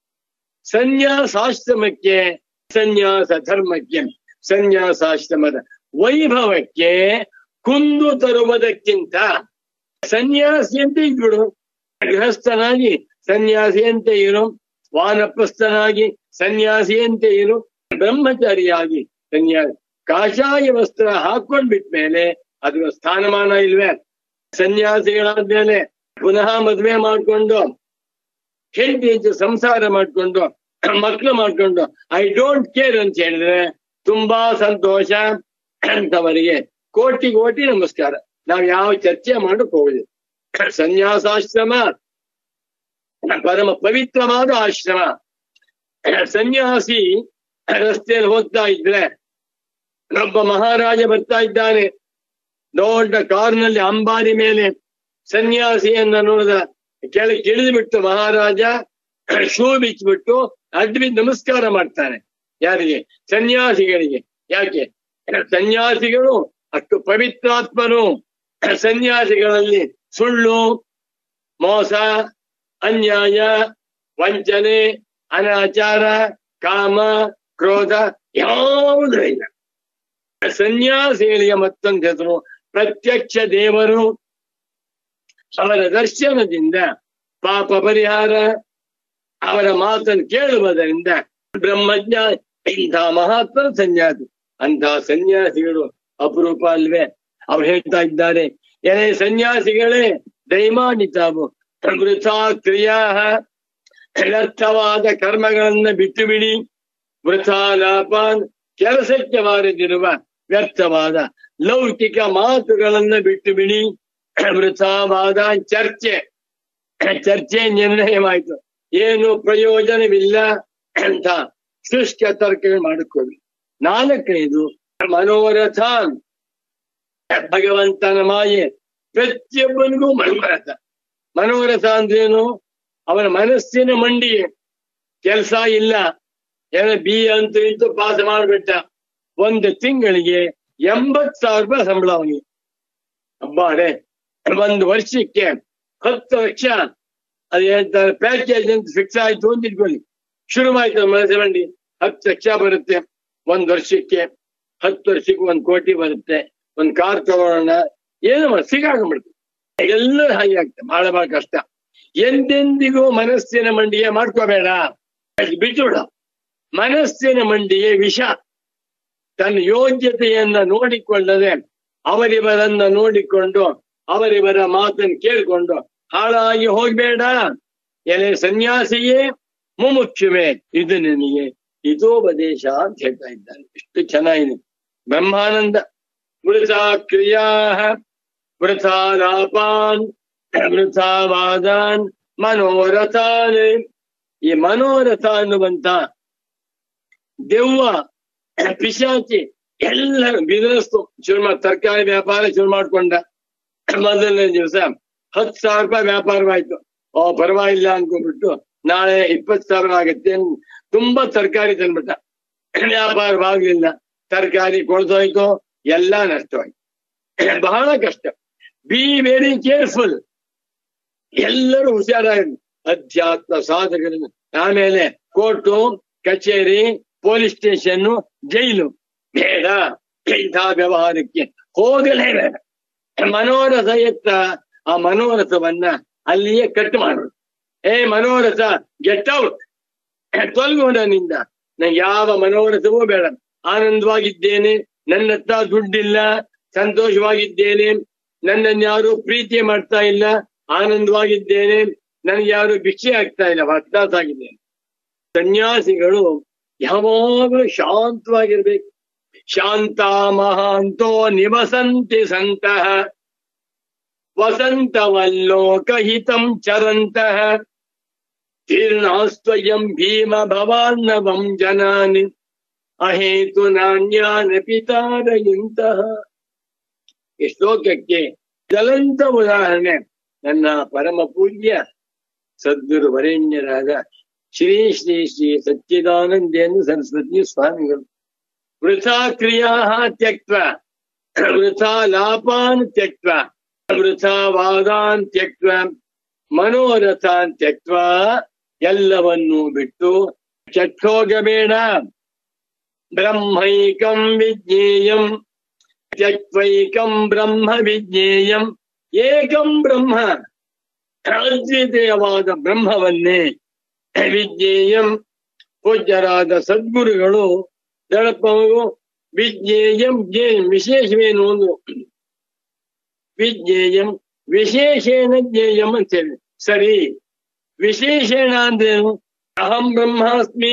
ಸನ್ಯಾಸಾಶ್ರಮಕ್ಕೆ ಸನ್ಯಾಸ ಧರ್ಮಕ್ಕೆ ಸನ್ಯಾಸಾಶ್ರಮದ ವೈಭವಕ್ಕೆ ಕುಂದು ತರುವುದಕ್ಕಿಂತ ಸನ್ಯಾಸಿಯಂತೆ ಇದ್ಬಿಡು ಗೃಹಸ್ಥನಾಗಿ ಸನ್ಯಾಸಿಯಂತೆ ಇರು ವಾನಪ್ರಸ್ಥನಾಗಿ ಸನ್ಯಾಸಿಯಂತೆ ಇರು ಬ್ರಹ್ಮಚಾರಿಯಾಗಿ ಸನ್ಯಾಸಿ ಕಾಷಾಯ ವಸ್ತ್ರ ಹಾಕೊಂಡ್ ಬಿಟ್ಮೇಲೆ ಅದು ಸ್ಥಾನಮಾನ ಇಲ್ವೇ ಸನ್ಯಾಸಿಗಳಾದ್ಮೇಲೆ ಪುನಃ ಮದ್ವೆ ಮಾಡ್ಕೊಂಡು ಹೆಂಡತಿ ಜೊತೆ ಸಂಸಾರ ಮಾಡ್ಕೊಂಡು ಮಕ್ಳು ಮಾಡ್ಕೊಂಡು ಐ ಡೋಂಟ್ ಕೇರ್ ಅಂತ ಹೇಳಿದ್ರೆ ತುಂಬಾ ಸಂತೋಷ ಅಂತವರಿಗೆ ಕೋಟಿ ಕೋಟಿ ನಮಸ್ಕಾರ ನಾವ್ ಯಾವ ಚರ್ಚೆ ಮಾಡಕ್ ಹೋಗುದಿಲ್ಲ ಸನ್ಯಾಸಾಶ್ರಮ ಪರಮ ಪವಿತ್ರವಾದ ಆಶ್ರಮ ಸನ್ಯಾಸಿ ರಸ್ತೆಯಲ್ಲಿ ಹೋಗ್ತಾ ಇದ್ರೆ ಒಬ್ಬ ಮಹಾರಾಜ ಬರ್ತಾ ಇದ್ದಾನೆ ದೊಡ್ಡ ಕಾರ್ನಲ್ಲಿ ಅಂಬಾರಿ ಮೇಲೆ ಸನ್ಯಾಸಿಯನ್ನ ನೋಡಿದ ಕೆಳಗೆ ಇಳಿದು ಬಿಟ್ಟು ಮಹಾರಾಜ ಶೂ ಬಿಚ್ಚಿಬಿಟ್ಟು ಅಡ್ಬಿದ್ದು ನಮಸ್ಕಾರ ಮಾಡ್ತಾನೆ ಯಾರಿಗೆ ಸನ್ಯಾಸಿಗಳಿಗೆ ಯಾಕೆ ಸನ್ಯಾಸಿಗಳು ಅಷ್ಟು ಪವಿತ್ರಾತ್ಮರು ಸನ್ಯಾಸಿಗಳಲ್ಲಿ ಸುಳ್ಳು ಮೋಸ ಅನ್ಯಾಯ ವಂಚನೆ ಅನಾಚಾರ ಕಾಮ ಕ್ರೋಧ ಯಾವುದೂ ಇಲ್ಲ ಸನ್ಯಾಸಿಗಳಿಗೆ ಮತ್ತೊಂದು ಹೆಸರು ಪ್ರತ್ಯಕ್ಷ ದೇವರು ಅವರ ದರ್ಶನದಿಂದ ಪಾಪ ಪರಿಹಾರ ಅವರ ಮಾತನ್ನು ಕೇಳುವುದರಿಂದ ಬ್ರಹ್ಮಜ್ಞಾನ ಇಂಥ ಮಹಾತ್ಮ ಸನ್ಯಾಸಿ ಅಂತ ಸನ್ಯಾಸಿಗಳು ಅಪರೂಪ ಅಲ್ವೇ ಅವ್ರು ಹೇಳ್ತಾ ಇದ್ದಾರೆ ಎಲೆ ಸನ್ಯಾಸಿಗಳೇ ದಯಮಾಡಿ ತಾವು ವೃಥಾ ಕ್ರಿಯಾ ವ್ಯರ್ಥವಾದ ಕರ್ಮಗಳನ್ನ ಬಿಟ್ಟು ಬಿಡಿ ವೃಥಾ ಲಾಪಾನ್ ಕೆಲಸಕ್ಕೆ ಬಾರದಿರುವ ವ್ಯರ್ಥವಾದ ಲೌಕಿಕ ಮಾತುಗಳನ್ನ ಬಿಟ್ಟು ಬಿಡಿ ವೃಥಾವಾದ ಚರ್ಚೆ ಚರ್ಚೆ ನಿರ್ಣಯವಾಯ್ತು ಏನು ಪ್ರಯೋಜನವಿಲ್ಲ ಅಂತ ಶುಷ್ಕ ತರ್ಕಗಳು ಮಾಡಿಕೊಳ್ಳಿ ನಾಲ್ಕನೇದು ಮನೋರಥ ಭಗವಂತನ ಮಾಯೆ ಪ್ರತಿಯೊಬ್ಬನಿಗೂ ಮನೋರಥ ಮನೋರಥ ಅಂದ್ರೇನು ಅವನ ಮನಸ್ಸಿನ ಮಂಡಿಗೆ ಕೆಲಸ ಇಲ್ಲ ಏನೋ ಬಿ ಅಂತ ಇತ್ತು ಪಾಸ್ ಮಾಡ್ಬಿಟ್ಟ ಒಂದು ತಿಂಗಳಿಗೆ ಎಂಬತ್ ಸಾವಿರ ರೂಪಾಯಿ ಸಂಬಳ ಅವನಿಗೆ ಅಬ್ಬಾಡೆ ಒಂದು ವರ್ಷಕ್ಕೆ ಹತ್ತು ಲಕ್ಷ ಅದು ಹೇಳ್ತಾರೆ ಪ್ಯಾಕೇಜ್ ಅಂತ ಫಿಕ್ಸ್ ಆಯ್ತು ಅಂತ ಇಟ್ಕೊಳ್ಳಿ ಶುರುವಾಯ್ತು ಮನಸ್ಸು ಮಂಡಿ ಹತ್ತು ಲಕ್ಷ ಬರುತ್ತೆ ಒಂದ್ ವರ್ಷಕ್ಕೆ ಹತ್ತು ವರ್ಷಕ್ಕೆ ಒಂದ್ ಕೋಟಿ ಬರುತ್ತೆ ಒಂದ್ ಕಾರ್ ತಗೊಳ್ಳೋಣ ಏನು ಮಾಡ ಸಿಗಾಕೊಂಡ್ಬಿಡ್ತು ಎಲ್ಲರೂ ಹಾಗೆ ಆಗ್ತದೆ ಬಹಳ ಬಹಳ ಕಷ್ಟ ಎಂದೆಂದಿಗೂ ಮನಸ್ಸಿನ ಮಂಡಿಗೆ ಮಾಡ್ಕೋಬೇಡ ಬಿಟ್ಟು ಬಿಡ ಮನಸ್ಸಿನ ಮಂಡಿಗೆ ವಿಷ ತನ್ನ ಯೋಗ್ಯತೆಯನ್ನ ನೋಡಿಕೊಳ್ಳದೆ ಅವರಿವರನ್ನ ನೋಡಿಕೊಂಡು ಅವರಿವರ ಮಾತನ್ನು ಕೇಳಿಕೊಂಡು ಹಾಳಾಗಿ ಹೋಗ್ಬೇಡ ಎಲೆ ಸನ್ಯಾಸಿಯೇ ಮುಮುಕ್ಷುವೆ ಇದು ನಿನಗೆ ಹಿತೋಪದೇಶ ಅಂತ ಹೇಳ್ತಾ ಇದ್ದಾನೆ ಎಷ್ಟು ಚೆನ್ನಾಗಿದೆ ಬ್ರಹ್ಮಾನಂದ ವೃಥಾ ಕ್ರಿಯಾ ವೃಥಾ ಲಾಪಾನ್ ವೃಥಾ ವಾದಾನ್ ಮನೋರಥಾನ್ ಈ ಮನೋರಥ ಅನ್ನುವಂತ ದೆವ್ವ ಪಿಶಾಚಿ ಎಲ್ಲ ಬಿಸಿನೆಸ್ ಶುರು ಮಾಡಿ ತರಕಾರಿ ವ್ಯಾಪಾರ ಶುರು ಮಾಡ್ಕೊಂಡ ಮೊದಲನೇ ದಿವಸ ಹತ್ತು ಸಾವಿರ ರೂಪಾಯಿ ವ್ಯಾಪಾರವಾಯ್ತು ಓ ಪರವಾಗಿಲ್ಲ ಅನ್ಕೊಂಡ್ಬಿಟ್ಟು ನಾಳೆ ಇಪ್ಪತ್ತು ಸಾವಿರ ಆಗತ್ತೆ ಅನ್- ತುಂಬಾ ತರಕಾರಿ ತಂದ್ಬಿಟ್ಟ ವ್ಯಾಪಾರವಾಗ್ಲಿಲ್ಲ ತರಕಾರಿ ಕೊಳ್ತೋಯ್ತು ಎಲ್ಲ ನಷ್ಟವಾಯ್ತು ಬಹಳ ಕಷ್ಟ ಬಿ ವೆರಿ ಕೇರ್ಫುಲ್ ಎಲ್ಲರೂ ಹುಷಾರಾಗಿ ಅಧ್ಯಾತ್ಮ ಸಾಧಕರನ್ನು ಆಮೇಲೆ ಕೋರ್ಟು ಕಚೇರಿ ಪೊಲೀಸ್ ಸ್ಟೇಷನ್ ಜೈಲು ಬೇಡ ಇಂಥ ವ್ಯವಹಾರಕ್ಕೆ ಹೋಗಲೇ ಬೇಡ ಮನೋರಥ ಎತ್ತ ಆ ಮನೋರಥವನ್ನ ಅಲ್ಲಿಯೇ ಕಟ್ ಮಾಡೋದು ಏ ಮನೋರಥ ಗೆಟ್ ಔಟ್ ತೊಲಗೋಡನಿಂದ ನಂಗೆ ಯಾವ ಮನೋರಥವೂ ಬೇಡ ಆನಂದವಾಗಿದ್ದೇನೆ ನನ್ನ ಹತ್ರ ದುಡ್ಡಿಲ್ಲ ಸಂತೋಷವಾಗಿದ್ದೇನೆ ನನ್ನನ್ನು ಯಾರು ಪ್ರೀತಿ ಮಾಡ್ತಾ ಇಲ್ಲ ಆನಂದವಾಗಿದ್ದೇನೆ ನನಗೆ ಯಾರು ಭಿಕ್ಷೆ ಆಗ್ತಾ ಇಲ್ಲ ಆಗಿದ್ದೇನೆ ಸನ್ಯಾಸಿಗಳು ಯಾವಾಗಲೂ ಶಾಂತವಾಗಿರ್ಬೇಕು ಶಾಂತ ಮಹಾಂತೋ ನಿವಸಂತಿ ಸಂತಃ ವಸಂತವಲ್ಲೋಕಹಿತಂ ಚರಂತಃ ತೀರ್ಣಾಸ್ತ್ವಯಂ ಭೀಮ ಭವಾನ್ನವಂ ಜನಾನಿ ಅಹೇತು ನಾಣ್ಯಾನ ಪಿತಾರಯಂತಹ ಈ ಶ್ಲೋಕಕ್ಕೆ ಜ್ವಲಂತ ಉದಾಹರಣೆ ನನ್ನ ಪರಮ ಪೂಜ್ಯ ಸದ್ಗುರು ವರೇಣ್ಯರಾದ ಶ್ರೀ ಶ್ರೀ ಶ್ರೀ ಸಚ್ಚಿದಾನಂದೇಂದ್ರ ಸರಸ್ವತಿ ಸ್ವಾಮಿಗಳು ವೃಥಾ ಕ್ರಿಯಾ ತ್ಯಕ್ತ ವೃಥಾ ಲಾಪಾನ್ ತ್ಯಕ್ತ ವೃಥಾ ವಾದಾನ್ ತ್ಯಕ್ತ ಮನೋರಥಾನ್ ತ್ಯಕ್ತ ಎಲ್ಲವನ್ನೂ ಬಿಟ್ಟು ಚಟ್ಟೋಗಬೇಡ ಬ್ರಹ್ಮೈಕಂ ವಿಜ್ಞೇಯಂ ತ್ಯಕ್ವೈಕಂ ಬ್ರಹ್ಮ ವಿಜ್ಞೇಯಂ ಏಕಂ ಬ್ರಹ್ಮ ಅದ್ವಿತೀಯವಾದ ಬ್ರಹ್ಮವನ್ನೇ ವಿಜ್ಞೇಯಂ ಪೂಜ್ಯರಾದ ಸದ್ಗುರುಗಳು ದಳಪವು ವಿಜ್ಞೇಯಂ ಜ್ಞೇಯಂ ವಿಶೇಷವೇನು ಒಂದು ವಿಜ್ಞೇಯಂ ವಿಶೇಷೇಣ ಜ್ಞೇಯಂ ಅಂತ ಹೇಳಿ ಸರಿ ವಿಶೇಷಣ ಅಂದ್ರೇನು ಅಹಂ ಬ್ರಹ್ಮಾಸ್ಮಿ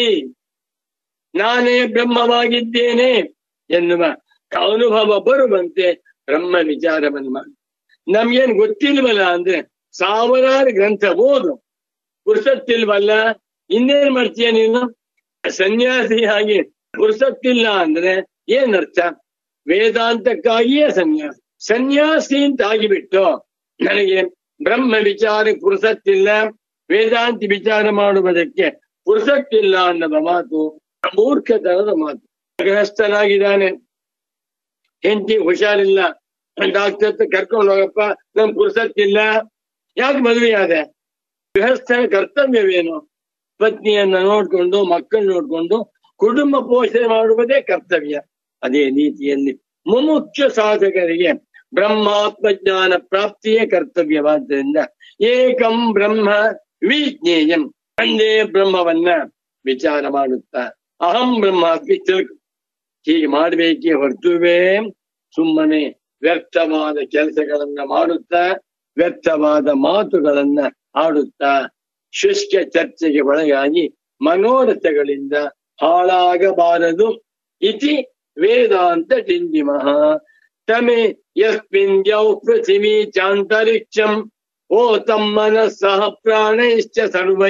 ನಾನೇ ಬ್ರಹ್ಮವಾಗಿದ್ದೇನೆ ಎನ್ನುವ ಅನುಭವ ಬರುವಂತೆ ಬ್ರಹ್ಮ ವಿಚಾರವನ್ನು ಮಾಡಿ ನಮ್ಗೇನ್ ಗೊತ್ತಿಲ್ವಲ್ಲ ಅಂದ್ರೆ ಸಾವಿರಾರು ಗ್ರಂಥ ಓದು ಪುರುಸತ್ತಿಲ್ವಲ್ಲ ಇನ್ನೇನ್ ಮಾಡ್ತೀಯ ನೀನು ಸನ್ಯಾಸಿಯಾಗಿ ಪುರುಸತ್ತಿಲ್ಲ ಅಂದ್ರೆ ಏನರ್ಥ ವೇದಾಂತಕ್ಕಾಗಿಯೇ ಸನ್ಯಾಸಿ ಸನ್ಯಾಸಿ ಅಂತ ಆಗಿಬಿಟ್ಟು ನನಗೆ ಬ್ರಹ್ಮ ವಿಚಾರ ಪುರುಸತ್ತಿಲ್ಲ ವೇದಾಂತಿ ವಿಚಾರ ಮಾಡುವುದಕ್ಕೆ ಪುರುಸತ್ತಿಲ್ಲ ಅನ್ನೋದ ಮಾತು ಮೂರ್ಖತನದ ಮಾತು ಗೃಹಸ್ಥನಾಗಿದ್ದಾನೆ ಹೆಂಡತಿ ಹುಷಾರಿಲ್ಲ ಡಾಕ್ಟರ್ ಹತ್ರ ಕರ್ಕೊಂಡು ಹೋಗಪ್ಪ ನಮ್ ಪುರುಸತ್ತಿಲ್ಲ ಯಾಕೆ ಮದುವೆ ಆದೆ ಗೃಹಸ್ಥನ ಕರ್ತವ್ಯವೇನು ಪತ್ನಿಯನ್ನ ನೋಡ್ಕೊಂಡು ಮಕ್ಕಳು ನೋಡ್ಕೊಂಡು ಕುಟುಂಬ ಪೋಷಣೆ ಮಾಡುವುದೇ ಕರ್ತವ್ಯ ಅದೇ ರೀತಿಯಲ್ಲಿ ಮುಮುಖ್ಯ ಸಾಧಕರಿಗೆ ಬ್ರಹ್ಮಾತ್ಮ ಜ್ಞಾನ ಪ್ರಾಪ್ತಿಯೇ ಕರ್ತವ್ಯವಾದ್ದರಿಂದ ಏಕಂ ಬ್ರಹ್ಮ ವಿಜ್ಞೇಯಂ ಒಂದೇ ಬ್ರಹ್ಮವನ್ನ ವಿಚಾರ ಮಾಡುತ್ತಾ ಅಹಂ ಬ್ರಹ್ಮಾಸ್ಮಿ ತಿಳ್ಕ ಹೀಗೆ ಮಾಡಬೇಕೇ ಹೊರತುವೇ ಸುಮ್ಮನೆ ವ್ಯರ್ಥವಾದ ಕೆಲಸಗಳನ್ನ ಮಾಡುತ್ತಾ ವ್ಯರ್ಥವಾದ ಮಾತುಗಳನ್ನ ಆಡುತ್ತಾ ಶುಷ್ಕ ಚರ್ಚೆಗೆ ಒಳಗಾಗಿ ಮನೋರಥಗಳಿಂದ ಹಾಳಾಗಬಾರದು ಇತಿ ವೇದಾಂತ ಟಿಂಡಿಮಃ ತಮೆ ಯಸ್ಮಿನ್ ಯೌ ಪೃಥಿವೀ ಚಾಂತರಿಕ್ಷಂ ಓ ತಮ್ಮನಃಸಹ ಪ್ರಾಣೈಶ್ಚ ಸರ್ವೈ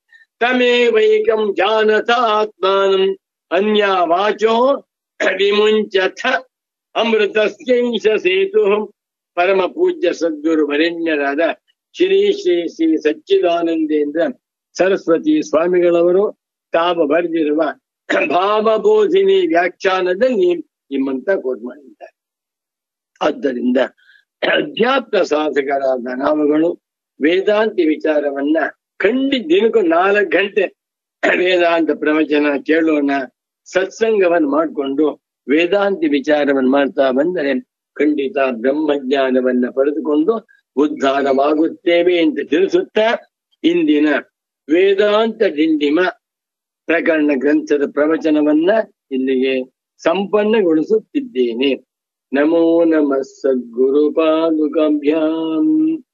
ತಮೇವೈಕಂ ಜಾನತ ಆತ್ಮಾನಂ ಅನ್ಯಾ ವಾಚೋ ವಿಮುಂಚಥ ಅಮೃತಸ್ಯೈಷ ಸೇತು ಪರಮ ಪೂಜ್ಯ ಸದ್ಗುರು ವರೆಣ್ಯರಾದ ಶ್ರೀ ಶ್ರೀ ಶ್ರೀ ಸಚ್ಚಿದಾನಂದೇಂದ್ರ ಸರಸ್ವತಿ ಸ್ವಾಮಿಗಳವರು ತಾವು ಬರೆದಿರುವ ಭಾವಬೋಧಿನಿ ವ್ಯಾಖ್ಯಾನದಲ್ಲಿ ನಿಮ್ಮಂತ ಕೋಟ್ ಮಾಡಿದ್ದಾರೆ ಆದ್ದರಿಂದ ಅಧ್ಯಾತ್ಮ ಸಾಧಕರಾದ ನಾವುಗಳು ವೇದಾಂತಿ ವಿಚಾರವನ್ನ ಖಂಡಿತ ದಿನಕ್ಕೂ ನಾಲ್ಕು ಗಂಟೆ ವೇದಾಂತ ಪ್ರವಚನ ಕೇಳೋಣ ಸತ್ಸಂಗವನ್ನು ಮಾಡಿಕೊಂಡು ವೇದಾಂತಿ ವಿಚಾರವನ್ನು ಮಾಡ್ತಾ ಬಂದರೆ ಖಂಡಿತ ಬ್ರಹ್ಮಜ್ಞಾನವನ್ನ ಪಡೆದುಕೊಂಡು ಉದ್ಧಾರವಾಗುತ್ತೇವೆ ಅಂತ ತಿಳಿಸುತ್ತಾ ಇಂದಿನ ವೇದಾಂತ ಡಿಂಡಿಮ ಪ್ರಕರಣ ಗ್ರಂಥದ ಪ್ರವಚನವನ್ನ ಇಲ್ಲಿಗೆ ಸಂಪನ್ನಗೊಳಿಸುತ್ತಿದ್ದೇನೆ ನಮೋ ನಮಃ ಸದ್ಗುರು ಪಾದುಕಾಭ್ಯಾಂ